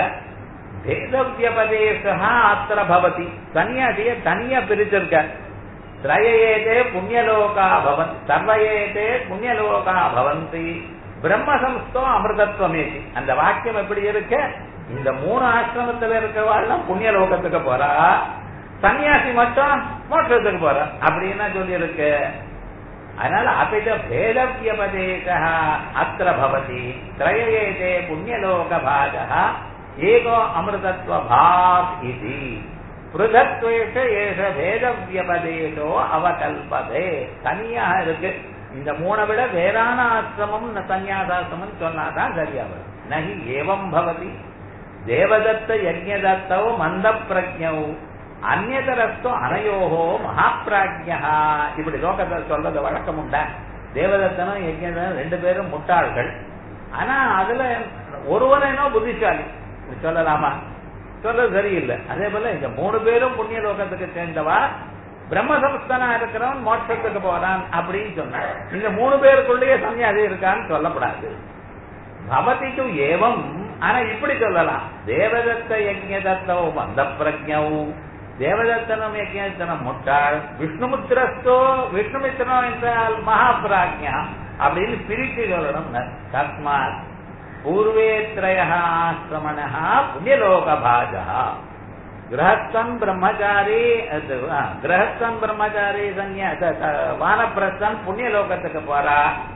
பேதவியபதேசா அத்திர பவதி சன்னியாசிய தனியா பிரிச்சிருக்க திரயேதே புண்ணியலோகா பவன் சர்வயேதே புண்ணியலோகா பவந்தி பிரம்மசம்ஸ்தோ அமிர்தத்வமேதி அந்த வாக்கியம் எப்படி இருக்கு இந்த மூணு ஆசிரமத்துல இருக்கவாள்லாம் புண்ணிய லோகத்துக்கு போறா சன்னியாசி மட்டும் மோட்சத்துக்கு போறா அப்படின்னா சொல்லி இருக்கு அதனால அபித பேதவியபதேச அத்திர பவதி திரயேதே புண்ணியலோக பாக ஏகோ அமிர்தத்வ பாக் இது பிருதத்வேஷ ஏஷ பேதவியபதேசோ அவகல்பதே தனியா இருக்கு இந்த மூணை விட வேறான ஆசிரமம் சன்னியாசாசிரமம் சொன்னாதான் சரியா வரும் நகி ஏவம் பவதி தேவதத்த யஜ்யதத்தோ மந்த பிரஜௌ அந்நதரஸ்தோ அனையோகோ மகாபிராஜ்யா இப்படி லோகத்தில் சொல்றது வழக்கம் உண்டா தேவதத்தனும் யஜ்யதனும் ரெண்டு பேரும் முட்டாள்கள் ஆனா அதுல ஒருவனேனோ புத்திசாலி சொல்லலாமா சொல்றது சரியில்லை அதே போல இந்த மூணு பேரும் புண்ணிய லோகத்துக்கு சேர்ந்தவா பிரம்மசம்ஸ்தனா இருக்கிறவன் மோட்சத்துக்கு போறான் அப்படின்னு சொன்னார் இந்த மூணு பேருக்குள்ளேயே சன்னியாசி இருக்கான்னு சொல்லப்படாது பவதிக்கு ஏவம் ஆனா இப்படி சொல்லலாம் தேவதத்த யஜ்யதத்தோ மந்த பிரஜவும் தேவதத்தனம் யஜ்யதனம் முட்டாள் விஷ்ணுமுத்திரஸ்தோ விஷ்ணுமித்திரோ என்றால் மகாபிராஜ்யா அப்படின்னு பிரித்து சொல்லணும் தஸ்மாத் பூர்வேத்ரய ஆசிரமண புண்ணியலோக பாஜா கிரகஸ்தன் பிரம்மச்சாரி கிரகஸ்தன் பிரம்மச்சாரி சன்னியா வானப்பிரஸ்தன் புண்ணியலோகத்துக்கு போறா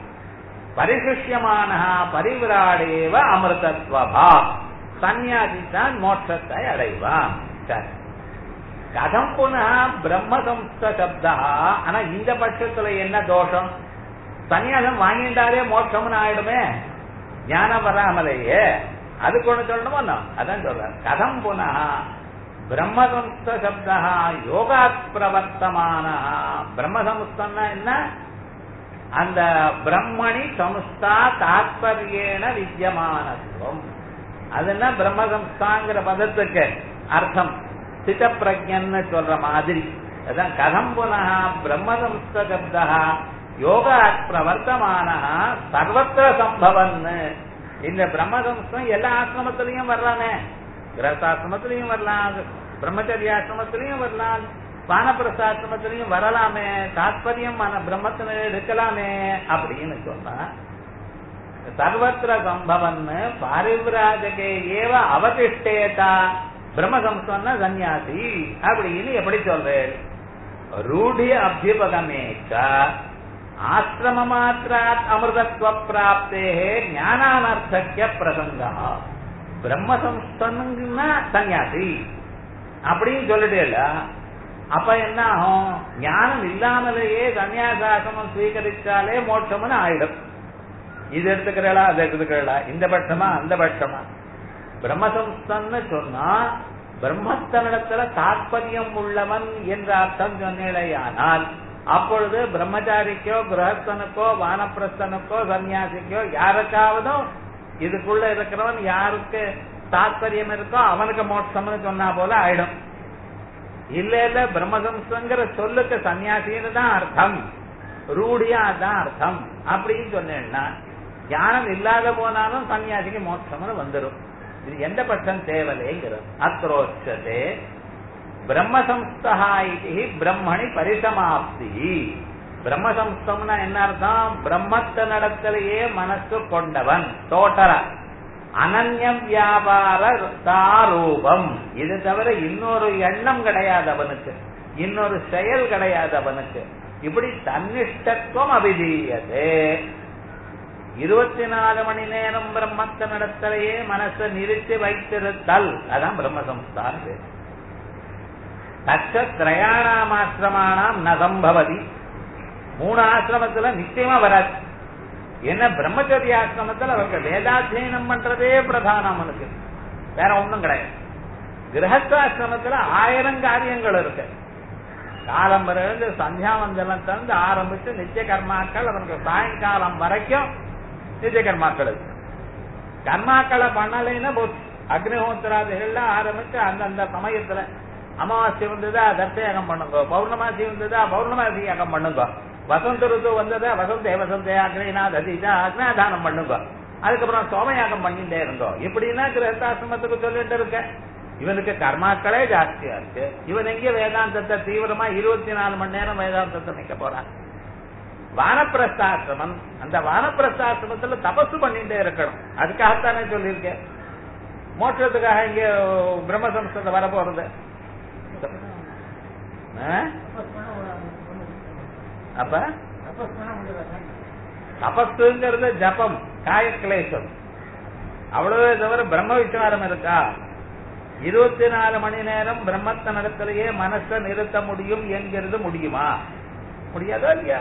பரிசுஷ்யமான பரிவிராடேவ அமிர்தத்வபா சன்னியாசி தான் மோட்சத்தை அடைவான் சரி கதம் புனः பிரம்மசம்ஸ்த சப்தா ஆனா இந்த பட்சத்துல என்ன தோஷம் சன்னியாசம் வாங்கிட்டாரே மோட்சம்னு ஆயிடுமே ஞானம் வராமலேயே அதுக்கு ஒண்ணு சொல்லணுமோ அதான் சொல்ற கதம் புனः பிரம்மசம்ஸ்த சப்தா யோகாத் பிரவர்த்தமான பிரம்மசம்ஸ்தன்னா என்ன அந்த பிரம்மணி சம்ஸ்தா தாத்பரியேன வித்தியமானத்துவம் அதுன்னா பிரம்மசம்ஸ்தாங்கிற பதத்துக்கு அர்த்தம் சித பிரஜன்னு சொல்ற மாதிரி அதான் கதம் புனः பிரம்மசம்ஸ்த சப்தா யோகாத் பிரவர்த்தமான சர்வத்திர சம்பவன்னு இந்த பிரம்மசம்ஸ்தம் எல்லா ஆசிரமத்திலையும் வர்றானே கிரகசாசிரமத்திலையும் வரலாம் பிரம்மச்சரியாசிரமத்திலையும் வரலாம் வானப்பிரசாசிரமத்திலையும் வரலாமே தாத்பரியம் பிரம்மத்தில இருக்கலாமே அப்படின்னு சொன்னா சர்வத்திர சம்பவன்னு பாரிவிராஜகே ஏவ அவதிஷ்டேதா பிரம்மசம்சம்னா சன்னியாசி அப்படின்னு எப்படி சொல்றேன் ரூಢி அபியுபகமேச்ச ஆசிரம மாத்திராத் அமிர்தத்வ பிராப்தே ஞானானர்த்தக்கிய பிரசங்கா பிரம்மசம்ஸ்தன்னா சன்னியாசி அப்படின்னு சொல்லிட்டேல அப்ப என்ன ஆகும் ஞானம் இல்லாமலேயே சன்னியாசாசனம் ஸ்வீகரிச்சாலே மோட்சம்னு ஆயிடும் இது எடுத்துக்கிறா அது எடுத்துக்கிறா இந்த பட்சமா அந்த பட்சமா பிரம்மசம்ஸ்தன்னு சொன்னா பிரம்மஸ்தனிடத்துல தாற்பயம் உள்ளவன் என்ற அர்த்தம் சொன்னேடையானால் அப்பொழுது பிரம்மச்சாரிக்கோ கிரகஸ்தனுக்கோ வானப்பிரஸ்தனுக்கோ சன்னியாசிக்கோ யாருக்காவதும் இதுக்குள்ள இருக்கிறவன் யாருக்கு தாற்பயம் இருக்கோ அவனுக்கு மோட்சம்னு சொன்னா போல ஆயிடும் இல்ல இல்ல பிரம்மசம்சங்கிற சொல்லுக்கு சன்னியாசின்னு தான் அர்த்தம் ரூடியா அதான் அர்த்தம் அப்படின்னு சொன்னேன்னா ஞானம் இல்லாத போனாலும் சன்னியாசிக்கு மோட்சம்னு வந்துடும் இது எந்த பட்சம் தேவலைங்கிறது அத்ரோச்சதே பிரம்மசம்ஸ்தா இது பிரம்மணி பரிசமாப்தி பிரம்மசம்ஸ்தம்னா என்ன அர்த்தம் பிரம்மத்த நடத்திலேயே மனசு கொண்டவன் டோட்டலா அனன்யம் வியாபார தாரூபம் இது தவிர இன்னொரு எண்ணம் கிடையாது அவனுக்கு இன்னொரு செயல் கிடையாது அவனுக்கு இப்படி தன்னிஷ்டத்துவம் அபிதீயதே இருபத்தி நாலு மணி நேரம் பிரம்மத்த நடத்தலையே மனசை நிறுத்தி வைத்திருத்தல் அதான் பிரம்மசம்ஸ்தான் பேர் தச்ச திரயாணாமாசிரமானாம் நசம்பவதி மூணு ஆசிரமத்துல நிச்சயமா வராது என்ன பிரம்மச்சரிய ஆசிரமத்தில் அவருக்கு வேதாத்தியனம் பண்றதே பிரதானம் அவனுக்கு வேற ஒண்ணும் கிடையாது கிரகஸ்தாசிரமத்துல ஆயிரம் காரியங்கள் இருக்கு காலம்பரிலிருந்து சந்தியாவந்தனம் தந்து ஆரம்பிச்சு நித்திய கர்மாக்கள் அவனுக்கு சாயங்காலம் வரைக்கும் நித்திய கர்மாக்கள் இருக்கு கர்மாக்களை பண்ணலைன்னா போச்சு அக்னிஹோத்திராதிகள்ல ஆரம்பிச்சு அந்தந்த சமயத்துல அமாவாசை வந்ததா தர்த்தயாகம் பண்ணுங்க பௌர்ணமாசி வந்ததா பௌர்ணமாசி யாகம் பண்ணுங்க வசந்த ருத்து வந்ததா வசந்தே வசந்தே அக்னினா ததிதா அக்னாதானம் பண்ணுங்க அதுக்கப்புறம் சோமயாகம் பண்ணிட்டே இருந்தோம் இப்படின்னா கிரகஸ்தாசிரமத்துக்கு சொல்லிட்டு இருக்க இவனுக்கு கர்மாக்களே ஜாஸ்தியா இருக்கு இவன் எங்க வேதாந்தத்தை தீவிரமா இருபத்தி நாலு மணி நேரம் வேதாந்தத்தை நிக்க போறான் வானப்பிரஸ்தாசிரமம் அந்த வானப்பிரஸ்தாசிரமத்துல தபசு பண்ணிட்டே இருக்கணும் அதுக்காகத்தானே சொல்லியிருக்கேன் மோட்சத்துக்காக இங்க பிரம்மசம்சத்தை வர போறது அப்ப தபஸுங்கிறது ஜபம் காயக்கிளேசம் அவ்வளவு தவிர பிரம்ம விசாரம் இருக்கா இருபத்தி நாலு மணி நேரம் பிரம்மத்த நடத்திலேயே மனசை நிறுத்த முடியும் என்கிறது முடியுமா முடியாதா இல்லையா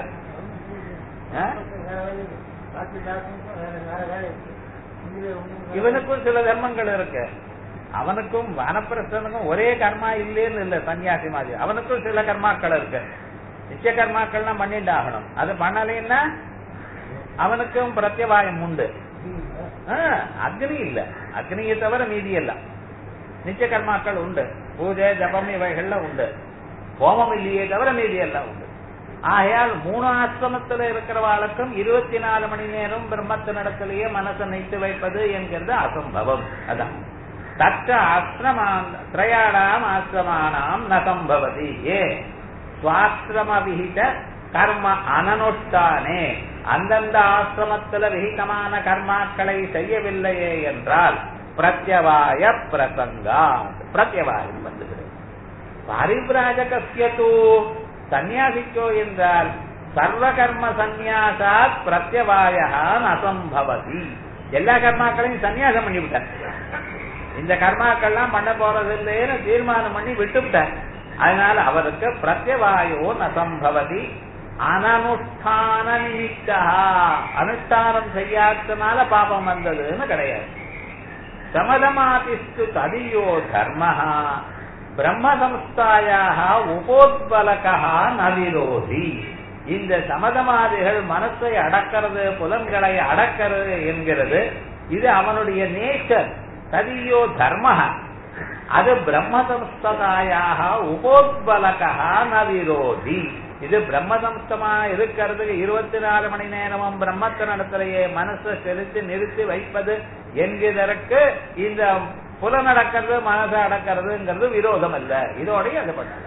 இவனுக்கும் சில தர்மங்கள் இருக்கு அவனுக்கும் வனப்பிரசனுக்கும் ஒரே கர்மா இல்லேன்னு இல்ல சன்னியாசி மாதிரி அவனுக்கும் சில கர்மாக்கள் இருக்கு நிச்சய கர்மாக்கள்லாம் பண்ணிட்டு ஆகணும் அது பண்ணலைன்னா அவனுக்கும் பிரத்யவாயம் உண்டு அக்னி இல்ல அக்னியை தவிர மீதி எல்லாம் நிச்சய கர்மாக்கள் உண்டு பூஜை ஜபம் இவைகள்ல உண்டு ஹோமம் இல்லையே தவிர மீதி எல்லாம் உண்டு ஆகையால் மூணு ஆசிரமத்துல இருக்கிறவாளுக்கும் இருபத்தி நாலு மணி நேரம் பிரம்மத்து நடத்திலேயே மனசை நைத்து வைப்பது என்கிறது அசம்பவம் அதான் தற்ற ஆசிரமான் திரையாடாம் ஆசிரமானாம் நசம்பவதி ஏ சுவாசிரம விகித கர்ம அனனுஷ்டானே அந்தந்த ஆசிரமத்துல விகிதமான கர்மாக்களை செய்யவில்லையே என்றால் பிரத்யவாய பிரசங்கா பிரத்யவாயம் வந்துகிறது பரிவிராஜகசியத்தோ சந்நியாசிக்கோ என்றால் சர்வ கர்ம சந்நியாசாத் பிரத்யவாய அசம்பவதி எல்லா கர்மாக்களையும் சன்னியாசம் பண்ணிவிட்டார் இந்த கர்மாக்கள்லாம் பண்ண போறது இல்லைன்னு தீர்மானம் பண்ணி விட்டுவிட்டார் அதனால அவருக்கு பிரத்யவாயோ நசம்பவதி அனனுஷ்டான நிமித்தா அனுஷ்டானம் செய்யாதனால பாபம் வந்ததுன்னு கிடையாது சமதமாதிஸ்து ததியோ தர்ம பிரம்ம சம்ஸ்தாயாக உபோத்பலகா நவிரோதி இந்த சமதமாதிகள் மனசை அடக்கிறது புலன்களை அடக்கிறது என்கிறது இது அவனுடைய நேச்சர் ததியோ தர்ம அது பிரம்ம சம்ஸ்தாயாக உபோத்பலகா நவிரோதி இது பிரம்மசம்ஸ்தமா இருக்கிறதுக்கு இருபத்தி நாலு மணி நேரமும் பிரம்மத்த நடத்திலேயே மனசை செலுத்தி நிறுத்தி வைப்பது என்கிறதற்கு இந்த புலன் அடக்கிறது மனசை அடக்கிறதுங்கிறது விரோதம் அல்ல இதோடய அது பண்ணல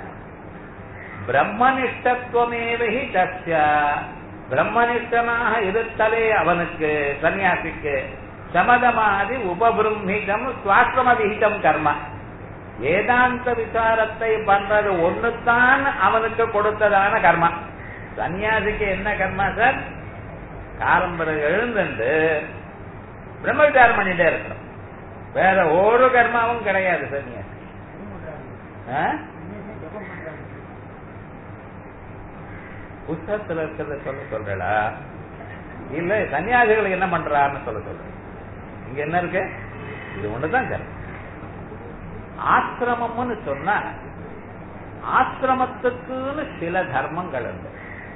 பிரம்மனிஷ்டத்துவமேவகி தஸ்ய பிரம்மனிஷ்டனாக இருத்தலே அவனுக்கு சன்னியாசிக்கு சமதமாதி உபபிரம்மிதம் சுவாசிரம விகிதம் கர்ம வேதாந்த விசாரத்தை பண்றது ஒண்ணுதான் அவனுக்கு கொடுத்ததான கர்மா சன்னியாசிக்கு என்ன கர்மா சார் காலம்பரை எழுந்துண்டு பிரம்ம விசாரம் பண்ணிட்டே இருக்கணும் வேற ஒரு கர்மாவும் கிடையாது சன்னியாசி புத்தகத்துல இருக்கிறத சொல்ல சொல்றா இல்ல சன்னியாசிகள் என்ன பண்றான்னு சொல்ல சொல்ற இங்க என்ன இருக்கு இது ஒண்ணுதான் கருத்து ஆசிரமம்னு சொன்னா ஆசிரமத்துக்குன்னு சில தர்மங்கள் உண்டு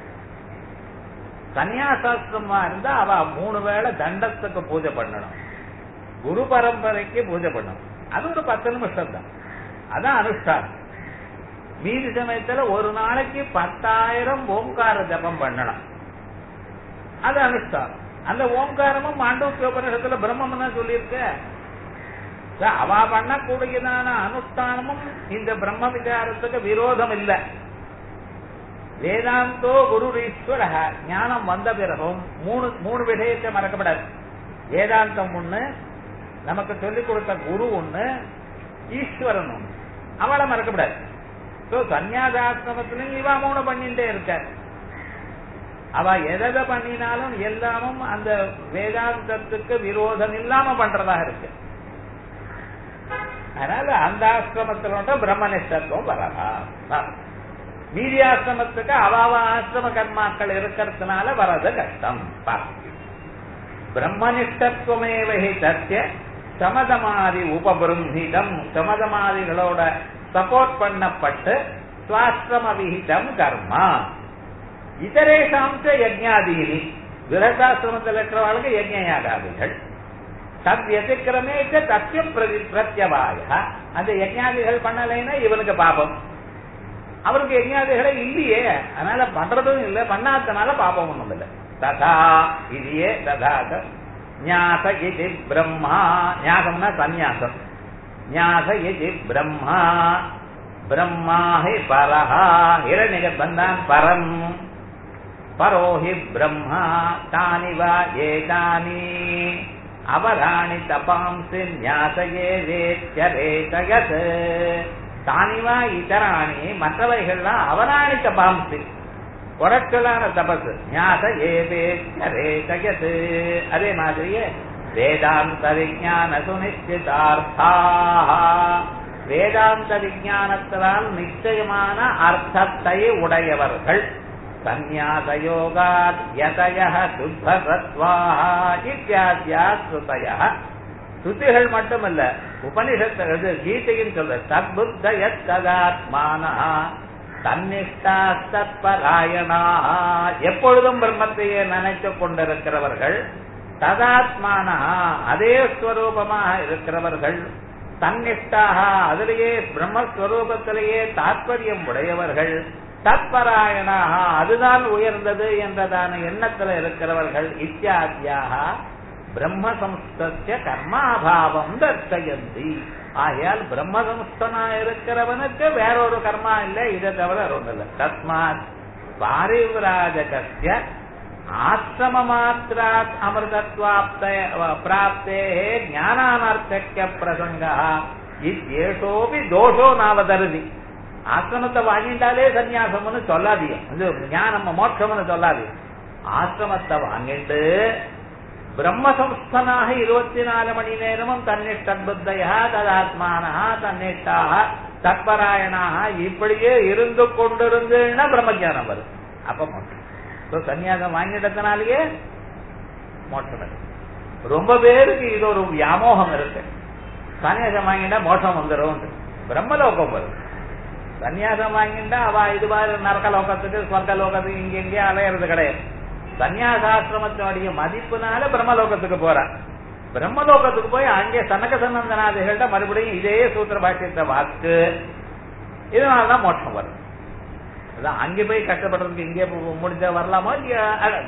சன்னியாசாசிரமா இருந்தா அவ மூணு வேளை தண்டத்துக்கு பூஜை பண்ணணும் குரு பரம்பரைக்கு பூஜை பண்ணணும் அது ஒரு பத்து நிமிஷம் தான் அதான் அனுஷ்டானம் மீதி சமயத்துல ஒரு நாளைக்கு பத்தாயிரம் ஓங்கார ஜபம் பண்ணணும் அது அனுஷ்டானம் அந்த ஓங்காரமும் மாண்டோக்கிய உபநிஷத்துல பிரம்மம் தான் சொல்லியிருக்க அவ பண்ணக்கூடியதான அனுஷ்டானமும் இந்த பிரம்ம விசாரத்துக்கு விரோதம் இல்லை வேதாந்தோ குரு ஈஸ்வர ஞானம் வந்த பிறகும் மூணு மூணு விஷயத்தை மறக்கப்படாது வேதாந்தம் ஒண்ணு நமக்கு சொல்லிக் கொடுத்த குரு ஒண்ணு ஈஸ்வரன் ஒண்ணு அவளை மறக்கப்படாது சோ சன்னியாசாசிரமத்திலும் இவா மூணு பண்ணிட்டே இருக்க அவ எதை பண்ணினாலும் எல்லாமும் அந்த வேதாந்தத்துக்கு விரோதம் இல்லாம பண்றதாக இருக்கு அதனால அந்த ஆசிரமத்தில் பிரம்மனிஷ்டத்துவம் வரலாம் மீதி ஆசிரமத்துக்கு அவாவ ஆசிரம கர்மாக்கள் இருக்கிறதுனால வர்றது கஷ்டம் பிரம்மனிஷ்டத்துவமேவகி தத்திய சமதமாதி உபபிரம்ஹிதம் சமதமாதிகளோட சப்போர்ட் பண்ணப்பட்டு சுவாசிரம விகிதம் கர்மா இதரேஷாம் யஜ்ஞாதீனி விரதாசிரமத்தில் இருக்கிறவர்களுக்கு யஜ்ஞ யாகாதிகள் தத் எதிர்க்கிறமே தத்திய பிரத்யவாய அந்த யஜ்ஞாதிகள் பண்ணலைன்னா இவனுக்கு பாபம் அவருக்கு யஜ்ஞாதிகளே இல்லையே அதனால பண்றதும் இல்லை பண்ணாதனால பாபம் ஒண்ணும் இல்லை ததா இதையே ததாக ஞாச இது பிரம்மா ஞாசம்னா சந்நியாசம் ஞாச இது பிரம்மா பிரம்மா ஹி பரஹா இரணிகர்பந்தான் பரம் பரோஹி பிரம்மா தானி வா ஏதானி அவராணி தபாம்சி ஞாசயே வேத்யரேதயத் தானிவா இதராணி மற்றவைகள்லாம் அவராணி தபாம்சி குறைச்சலான தபசு ஞாச ஏவேத்யரேதயத் அதே மாதிரியே வேதாந்த விஜான சுனிச்சிதார்த்தா வேதாந்த விஜானத்தினால் நிச்சயமான அர்த்தத்தை உடையவர்கள் சந்நியாச யோகாத் யதய சுத்த சத்வாஹா இத்தியாத்தியா ஸ்ருதய ஸ்ருதிகள் மட்டுமல்ல உபனிஷத்து கீதையின் சொல்ற சத்புத்த யத் ததாத்மான தன்னிஷ்டாஸ்தத்பராயணா எப்பொழுதும் பிரம்மத்தையே நினைத்துக் கொண்டிருக்கிறவர்கள் ததாத்மானா அதே ஸ்வரூபமாக இருக்கிறவர்கள் தன்னிஷ்டாக அதிலேயே பிரம்மஸ்வரூபத்திலேயே தாற்பயம் உடையவர்கள் தத்பராயணாக அதுதான் உயர்ந்தது என்றதான எண்ணத்தில் இருக்கிறவர்கள் இத்தியாத்தியாக பிரம்மசம்ஸ்திய கர்மாபாவம் தர்சயந்தி ஆகையால் பிரம்மசம்ஸ்தனா இருக்கிறவனுக்கு வேறொரு கர்மா இல்லை இதை தவிர ஒன்று இல்லை தஸ்மாத் பாரிவிராஜகஸ்ய ஆசிரம மாத்திராத் அமிர்தத்வாப்த பிராப்தே ஞானானர்த்தக்கிய பிரசங்க இத்தேஷோபி தோஷோ நாவதருதி ஆசிரமத்தை வாங்கிட்டாலே சன்னியாசம்னு சொல்லாதீங்க இது ஞானம் மோட்சம்னு சொல்லாதீங்க ஆசிரமத்தை வாங்கிட்டு பிரம்மசம்ஸ்தனாக இருபத்தி நாலு மணி நேரமும் தன்னிஷ்டபுத்தையா ததாத்மானா தன்னிஷ்டாக தத்பராயணாக இப்படியே இருந்து கொண்டிருந்துன்னா பிரம்மஜானம் வரும் அப்ப மோட்சம் சன்னியாசம் வாங்கிட்டதுனாலேயே மோட்சம் ரொம்ப பேருக்கு இது ஒரு வியாமோகம் இருக்கு சன்னியாசம் வாங்கிட்டா மோட்சம் வந்துடும் பிரம்மலோகம் வரும் சன்னியாசம் வாங்கிட்டா அவ இது மாதிரி நரக லோகத்துக்கு சொர்க்க லோகத்துக்கு இங்க எங்கேயும் அலையிறது கிடையாது சன்னியாசாசிரமத்தினுடைய மதிப்புனால பிரம்மலோகத்துக்கு போறான் பிரம்மலோகத்துக்கு போய் அங்கே சனக சனந்தனாதிகள்ட்ட மறுபடியும் இதே சூத்திர பாஷ்யத்தை வாக்கு இதனாலதான் மோட்சம் வரும் அதான் அங்கே போய் கஷ்டப்படுறதுக்கு இங்கே முடிஞ்ச வரலாமோ இல்லையா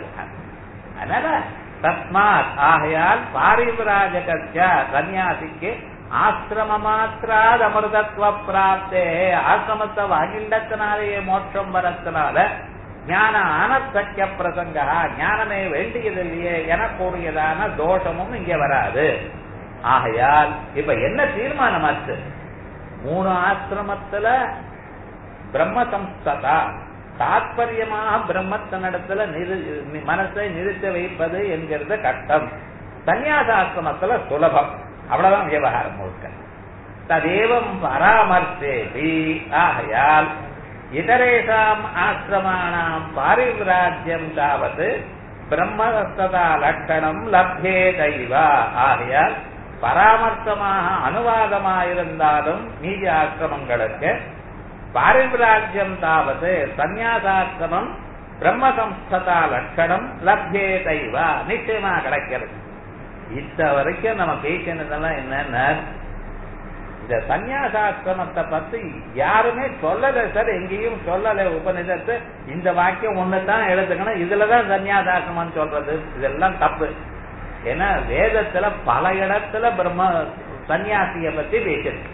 அதனால தஸ்மாத் ஆகையால் பாரிவிராஜகத்திய சன்னியாசிக்கு ஆசிரம மாத்திராத் அமிர்தத்வ பிராப்தே ஆசிரமத்தை வாங்கிண்டத்தினாலேயே மோட்சம் வரத்தினால ஞான அனத்தக்கிய பிரசங்க ஞானமே வேண்டியதில்லையே எனக்கூடியதான தோஷமும் இங்க வராது ஆகையால் இப்ப என்ன தீர்மானமாச்சு மூணு ஆசிரமத்துல பிரம்ம சம்ஸ்ததா தாத்பரியமாக பிரம்மத்தினிடத்துல நிறு மனசை நிறுத்த வைப்பது என்கிறது கஷ்டம் சன்னியாசாசிரமத்துல சுலபம் அவ்வளவுதான் விவகாரம் முழுக்க ததேவம் பராமர்சேபி ஆகையால் இதரேஷாம் ஆசிரமாணாம் பாரிவிராஜ்யம் தாவது பிரம்மதா லட்சணம் லப்யே தைவா ஆகையால் பராமர்த்தமாக அனுவாதமாயிருந்தாலும் மீதி ஆசிரமங்களுக்கு பாரிவிராஜ்யம் தாவது சந்நியாசாசிரமம் பிரம்ம சம்ஸ்ததா லட்சணம் லப்யேதைவா நிச்சயமா கிடைக்கிறது இத்த வரைக்கும் நம்ம பேசினதெல்லாம் என்னன்னா இந்த சந்நியாசாசிரமத்தை பத்தி யாருமே சொல்லல சார் எங்கேயும் சொல்லல உபநிஷத்து இந்த வாக்கியம் ஒண்ணுதான் எழுதுக்கணும் இதுலதான் சந்நியாசாசிரமம் சொல்றது இதெல்லாம் தப்பு ஏன்னா வேதத்துல பல இடத்துல பிரம்ம சன்னியாசிய பத்தி பேசிருக்கு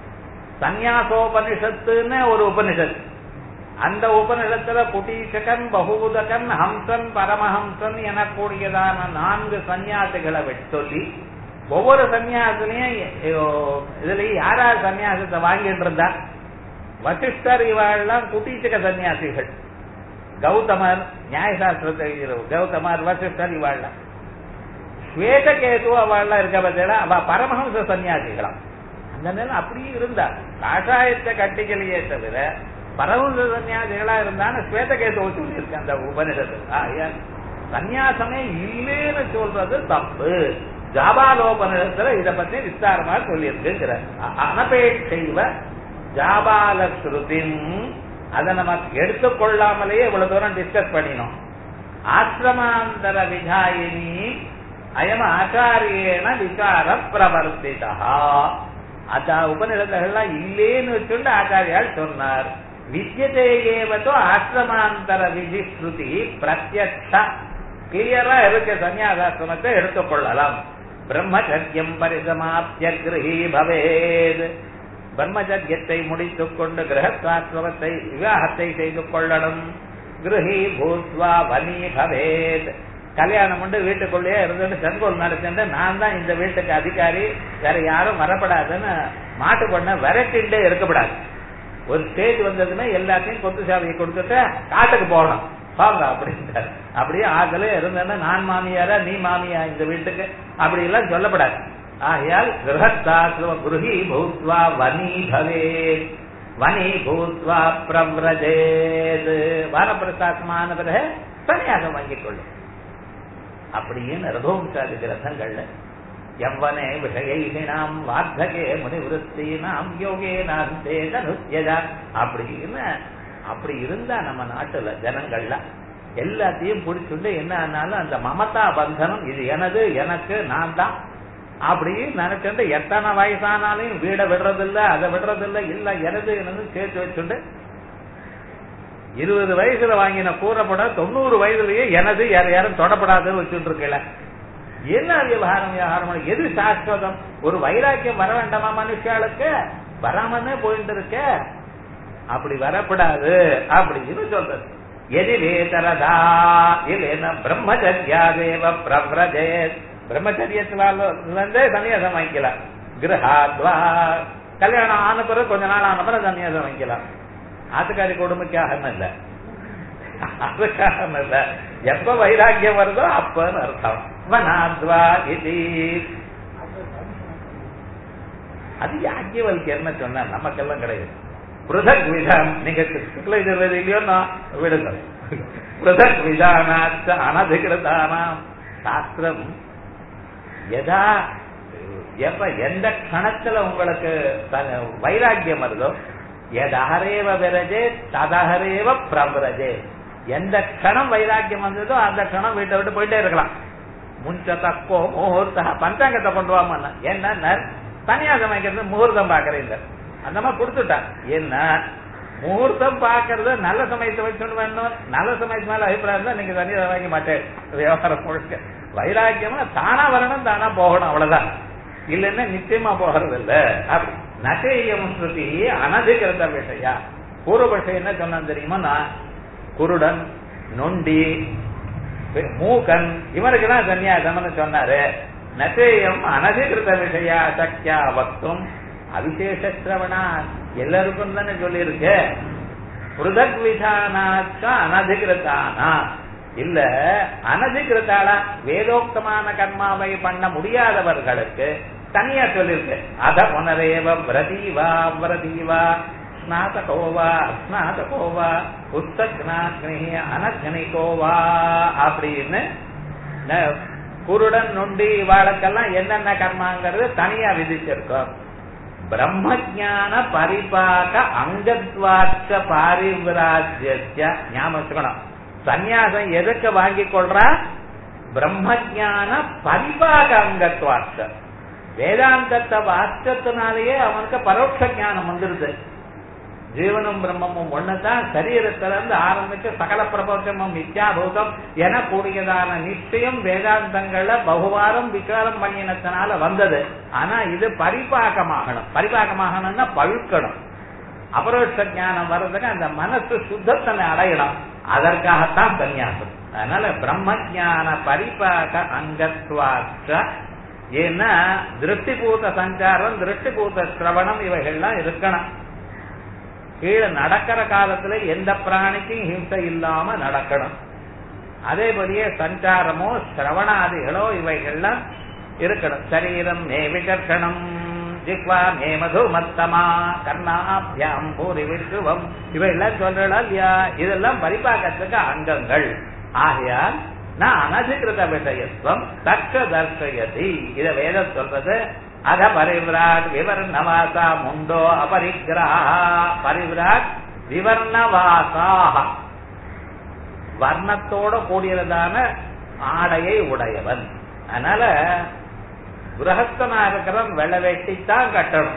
சந்நியாசோபனிஷத்துன்னு ஒரு உபனிஷத்து அந்த உபனிஷத்துல குட்டீசகன் பகூதகன் ஹம்சன் பரமஹம்சன் எனக்கூடியதான நான்கு சன்னியாசிகளை சொல்லி ஒவ்வொரு சன்னியாசிலையும் இதுலயும் யாரார் சன்னியாசத்தை வாங்கிட்டு இருந்தா வசிஷ்டர் இவாள்லாம் குட்டீச்சக சன்னியாசிகள் கௌதமர் நியாயசாஸ்திரத்தை எழுதுறவர் கௌதமர் வசிஷ்டர் இவாள்லாம் ஸ்வேதகேது அவள்லாம் இருக்க பத்தியா அவ பரமஹம்ச சன்னியாசிகளாம் அந்த நேரம் அப்படியே இருந்தா காஷாயத்தை கட்டிக்கலையே தவிர பரமஹம்ச சன்னியாசிகளா இருந்தான்னு ஸ்வேதகேதுவை சொல்லியிருக்கு அந்த உபனிஷத்துல சன்னியாசமே இல்லேன்னு சொல்றது தப்பு ஜாபாலோபனிடத்துல இத பத்தி விஸ்தாரமா சொல்லியிருக்குங்கிற அனபேட்சைவ ஜாபால ஸ்ருதிம் அதை நம்ம எடுத்துக்கொள்ளாமலேயே இவ்வளவு தூரம் டிஸ்கஸ் பண்ணினோம் ஆசிரமாந்தர விதாயினி அயம் ஆச்சாரியேன விசார பிரவர்த்திதா அத உபநிடதங்கள்லாம் இல்லேன்னு வச்சுட்டு ஆச்சாரியால் சொன்னார் வித்தியதே ஏவதோ ஆசிரமாந்தர விதி ஸ்ருதி பிரத்யக்ஷ கிளியரா இருக்க சன்னியாசாசிரமத்தை எடுத்துக்கொள்ளலாம் பிரம்மச்சரியம் பரிசமாப்திய கிரகி பவேத் பிரம்மச்சரியத்தை முடித்துக் கொண்டு கிரகஸ்வாசிரமத்தை விவாகத்தை செய்து கொள்ளணும் கிரகி பூத்வா வனி பவேத் கல்யாணம் பண்ணி வீட்டுக்குள்ளேயே இருந்துட்டு செங்கோல் நடத்திட்டு நான் தான் இந்த வீட்டுக்கு அதிகாரி வேற யாரும் வரப்படாதுன்னு மாட்டு பண்ண விரட்டிண்டே இருக்கப்படாது ஒரு ஸ்டேஜ் வந்ததுன்னா எல்லாத்தையும் கொத்து சாவியை கொடுத்துட்டு காட்டுக்கு போகணும் வாங்க அப்படின்ட்டார் அப்படியே ஆகலே இருந்தேன்னா நான் மாமியாரா நீ மாமியா இந்த வீட்டுக்கு அப்படி எல்லாம் சொல்லப்படாது ஆகையால் கிரகஸ்தாசிரம குருகி பூத்வா வனி பவே வனி பூத்வா பிரம்ரஜேது வானப்பிரசாசமான பிறகு சன்னியாசம் வாங்கிக் கொள்ளும் அப்படின்னு ரகோம்சாதி கிரந்தங்கள்ல எவ்வனே விஷயினாம் வார்த்தகே முனிவிருத்தீனாம் யோகே நாந்தே தனுத்யஜா அப்படின்னு அப்படி இருந்தா நம்ம நாட்டுல ஜனங்கள்ல எல்லாத்தையும் பிடிச்சுட்டு என்ன ஆனாலும் அந்த மமதா பந்தனம் இது எனது எனக்கு நான் தான் அப்படின்னு நினைச்சுட்டு எத்தனை வயசானாலும் வீடை விடுறதில்ல அதை விடுறதில்ல இல்ல எனது எனது சேர்த்து வச்சுட்டு இருபது வயசுல வாங்கின கூறப்பட தொண்ணூறு வயசுலயே எனது யார் யாரும் தொடப்படாதுன்னு வச்சுட்டு இருக்கல என்ன விவகாரம் விவகாரம் எது சாஸ்வதம் ஒரு வைராக்கியம் வர வேண்டாமா மனுஷாளுக்கு வராமன்னே போயிட்டு இருக்க அப்படி வரப்படாது அப்படின்னு சொல்றது எதிலே தரதா இல்லைன்னா பிரம்மச்சரியாதேவ பிரவ்ரஜே பிரம்மச்சரியத்திலே சன்னியாசம் வாங்கிக்கலாம் கிரகாத்வா கல்யாணம் ஆன பிறகு கொஞ்ச நாள் ஆன பிறகு சன்னியாசம் வாங்கிக்கலாம் ஆத்துக்காரி கொடுமைக்காக இல்ல அதுக்காக இல்ல எப்ப வைராக்கியம் வருதோ அப்பன்னு அர்த்தம் வனாத்வா இது அது யாக்கியவல்யர்னு சொன்ன நமக்கெல்லாம் கிடையாது பிருதக் விதம் நீங்க சுக்ல இல்லையோ நான் விடுங்க பிருதக் விதானாச்ச அனதிகிருதானாம் சாஸ்திரம் எதா எப்ப எந்த கணத்துல உங்களுக்கு வைராக்கியம் வருதோ எதஹரேவ விரஜே ததஹரேவ பிரபரஜே எந்த கணம் வைராக்கியம் வந்ததோ அந்த கணம் வீட்டை விட்டு போயிட்டே இருக்கலாம் முன்ச தக்கோ முகூர்த்த பஞ்சாங்கத்தை கொண்டு வாமன்னா என்ன தனியாக வைக்கிறது முகூர்த்தம் பாக்குறீங்க அந்த மாதிரி கொடுத்துட்டான் என்ன முகூர்த்தம் பாக்குறது நல்ல சமயத்தை வச்சுட்டு வேணும் நல்ல சமயத்து மேல அபிப்பிராயம் தான் நீங்க தனியாக வாங்க மாட்டேன் விவகாரம் முழுக்க வைராக்கியமா தானா வரணும் தானா போகணும் அவ்வளவுதான் இல்லைன்னா நிச்சயமா போகிறது இல்ல அப்படி நசேயம் ஸ்ருதி அனதிகிருத விஷயா பூர்வபட்சம் என்ன சொன்னான் தெரியுமா நான் குருடன் நொண்டி மூக்கன் இவனுக்கு தான் சன்னியாசம்னு சொன்னாரு நசேயம் அனதிகிருத விஷயா சக்கியா வக்தும் அவிசேஷ சிரவணா எல்லாருக்கும் தானே சொல்லியிருக்கு புருதக் விதானாச்ச அனதிகிருத்தானா இல்ல அனதிகிருத்தாளா வேதோக்தமான கர்மாவை பண்ண முடியாதவர்களுக்கு தனியா சொல்லிருக்கு அத புனரேவ விரதீவா விரதீவா ஸ்நாதகோவா அஸ்நாதகோவா புஸ்தக்னாக்னி அனக்னிகோவா அப்படின்னு குருடன் நொண்டி இவாளுக்கெல்லாம் என்னென்ன கர்மாங்கிறது தனியா விதிச்சிருக்கோம் பிரம்ம ஜான பரிபாக அங்கத்வாச்ச பாரிவிராஜ்ய ஞாபகம் வச்சுக்கணும் சந்நியாசம் எதுக்கு வாங்கி கொள்றா பிரம்ம ஜான பரிபாக அங்கத்வாச்ச வேதாந்தத்தை வாச்சத்தினாலேயே அவனுக்கு பரோட்ச ஞானம் வந்துருது ஜீவனும் பிரம்மமும் ஒண்ணுதான் சரீரத்துல இருந்து ஆரம்பிச்சு சகல பிரபஞ்சமும் மித்யாபூதம் என கூடியதான நிச்சயம் வேதாந்தங்கள்ல பகுவாரம் விசாரம் பண்ணினத்தினால வந்தது ஆனா இது பரிபாகமாகணும் பரிபாகமாகணும்னா பழுக்கணும் அபரோட்ச ஞானம் வர்றதுக்கு அந்த மனசு சுத்தத்தனை அடையணும் அதற்காகத்தான் சன்னியாசம் அதனால பிரம்ம ஜான பரிபாக அங்கத்வாச்ச ஏன்னா திருஷ்டிபூத சஞ்சாரம் திருஷ்டிபூத சிரவணம் இவைகள்லாம் இருக்கணும் கீழே நடக்கிற காலத்துல எந்த பிராணிக்கும் ஹிம்சை இல்லாம நடக்கணும் அதேபடியே சஞ்சாரமோ சிரவணாதிகளோ இவைகள்லாம் இருக்கணும் சரீரம் மே விகர்ஷணம் ஜிக்வா மே மதுமத்தமா கர்ணாபியாம் பூரி விஷ்ருவம் இவையெல்லாம் சொல்றா இல்லையா இதெல்லாம் பரிபாக்கத்துக்கு அங்கங்கள் ஆகையால் நான் அனதிகிருத விஷயத்துவம் தக்க தர்சயதி இத வேதம் சொல்றது அத பரிவிராட் விவர்ணவாசா முண்டோ அபரிகிரஹா பரிவிராட் விவர்ணவாசாக வர்ணத்தோட கூடியதான ஆடையை உடையவன் அதனால கிரகஸ்தனா இருக்கிறவன் வெள்ளை வேட்டி தான் கட்டணும்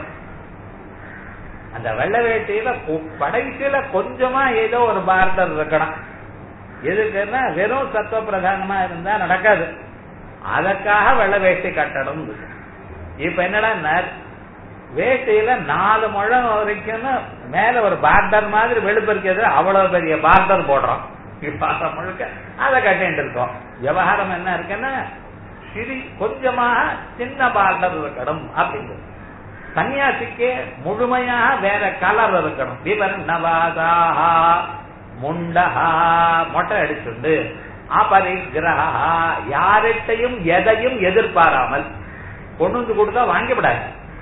அந்த வெள்ளை வேட்டியில கடைசியில கொஞ்சமா ஏதோ ஒரு பார்டர் இருக்கணும் எதுக்குன்னா வெறும் சத்துவ பிரதானமா இருந்தா நடக்காது அதற்காக வெள்ளை வேட்டி கட்டணும் இப்ப என்னடா வேட்டியில நாலு முழம் வரைக்கும் மேல ஒரு பார்டர் மாதிரி வெளுப்பு இருக்கிறது அவ்வளவு பெரிய பார்டர் போடுறோம் பார்த்த முழுக்க அதை கட்டிட்டு இருக்கோம் விவகாரம் என்ன இருக்குன்னா சிறி கொஞ்சமாக சின்ன பார்டர் இருக்கணும் அப்படிங்கிறது சன்னியாசிக்கு முழுமையாக வேற கலர் இருக்கணும் விவர்ணவாதாஹா முண்டஹா மொட்டை அடிச்சுண்டு அபரிகிரகா யார்கிட்டையும் எதையும் எதிர்பாராமல் கொண்டு வந்து கொடுத்தா வாங்கிவிடாது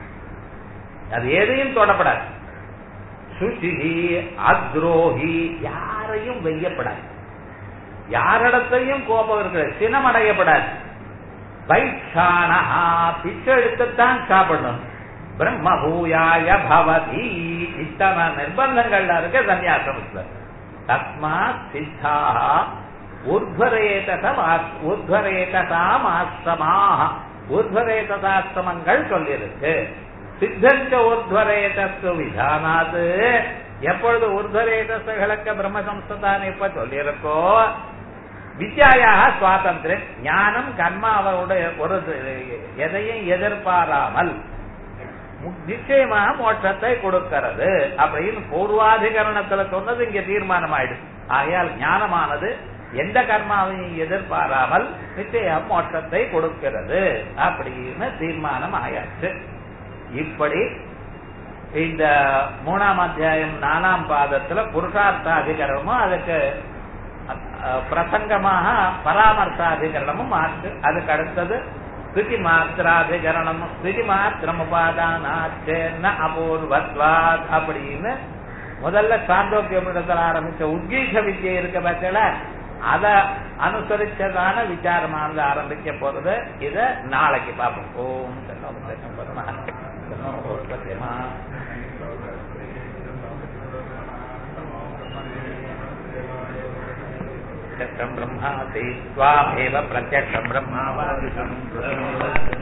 அது எதையும் தொடப்படாது சுச்சிகி அத்ரோஹி யாரையும் வெய்யப்படாது யாரிடத்தையும் கோபம் இருக்கிறது சினமடையப்படாது வைஷானஹா பிச்சை எடுத்துத்தான் சாப்பிடணும் பிரம்மபூயாய பவதி இத்தனை நிர்பந்தங்கள்ல இருக்க சன்னியாசம் தஸ்மாத் சித்தாக உர்வரேதசாம் ஆசிரமாக உர்வரேதாசிரமங்கள் சொல்லியிருக்கு சித்தஞ்ச உர்வரேதஸ்து விதானாது எப்பொழுது உர்வரேதசுகளுக்கு பிரம்ம சம்ஸ்தானம் இப்ப சொல்லியிருக்கோ வித்யாயாக சுவாதந்திரம் ஞானம் கர்மா அவருடைய ஒரு எதையும் எதிர்பாராமல் நிச்சயமாக மோட்சத்தை கொடுக்கிறது அப்படின்னு பூர்வாதிகரணத்துல சொன்னது இங்க தீர்மானம் ஆயிடுது ஆகையால் ஞானமானது எந்த கர்மாவையும் எதிர்பாராமல் நிச்சயம் மோட்சத்தை கொடுக்கிறது அப்படின்னு தீர்மானம் ஆயாச்சு இப்படி இந்த மூணாம் அத்தியாயம் நாலாம் பாதத்துல புருஷார்த்தாதிகரணமும் அதுக்கு பிரசங்கமாக பராமர்த்தாதிகரணமும் ஆச்சு அதுக்கு அடுத்தது ஸ்திதி மாத்திராதிகரணம் ஸ்திதி மாத்திரம் உபாதானாச்சேன்ன அபூர்வத்வாத் அப்படின்னு முதல்ல சாந்தோக்கியமிடத்தில் ஆரம்பிச்ச உத்கீஷ வித்தியை இருக்க பட்சல அத அனுசரிச்சதான விசாரமானது ஆரம்பிக்க போறது இத நாளைக்கு பார்ப்போம் ஓம் சத்தியமா பிரம்மாதி ஸ்வாமேவ பிரத்யக்ஷம் பிரம்மாவாதிஷம்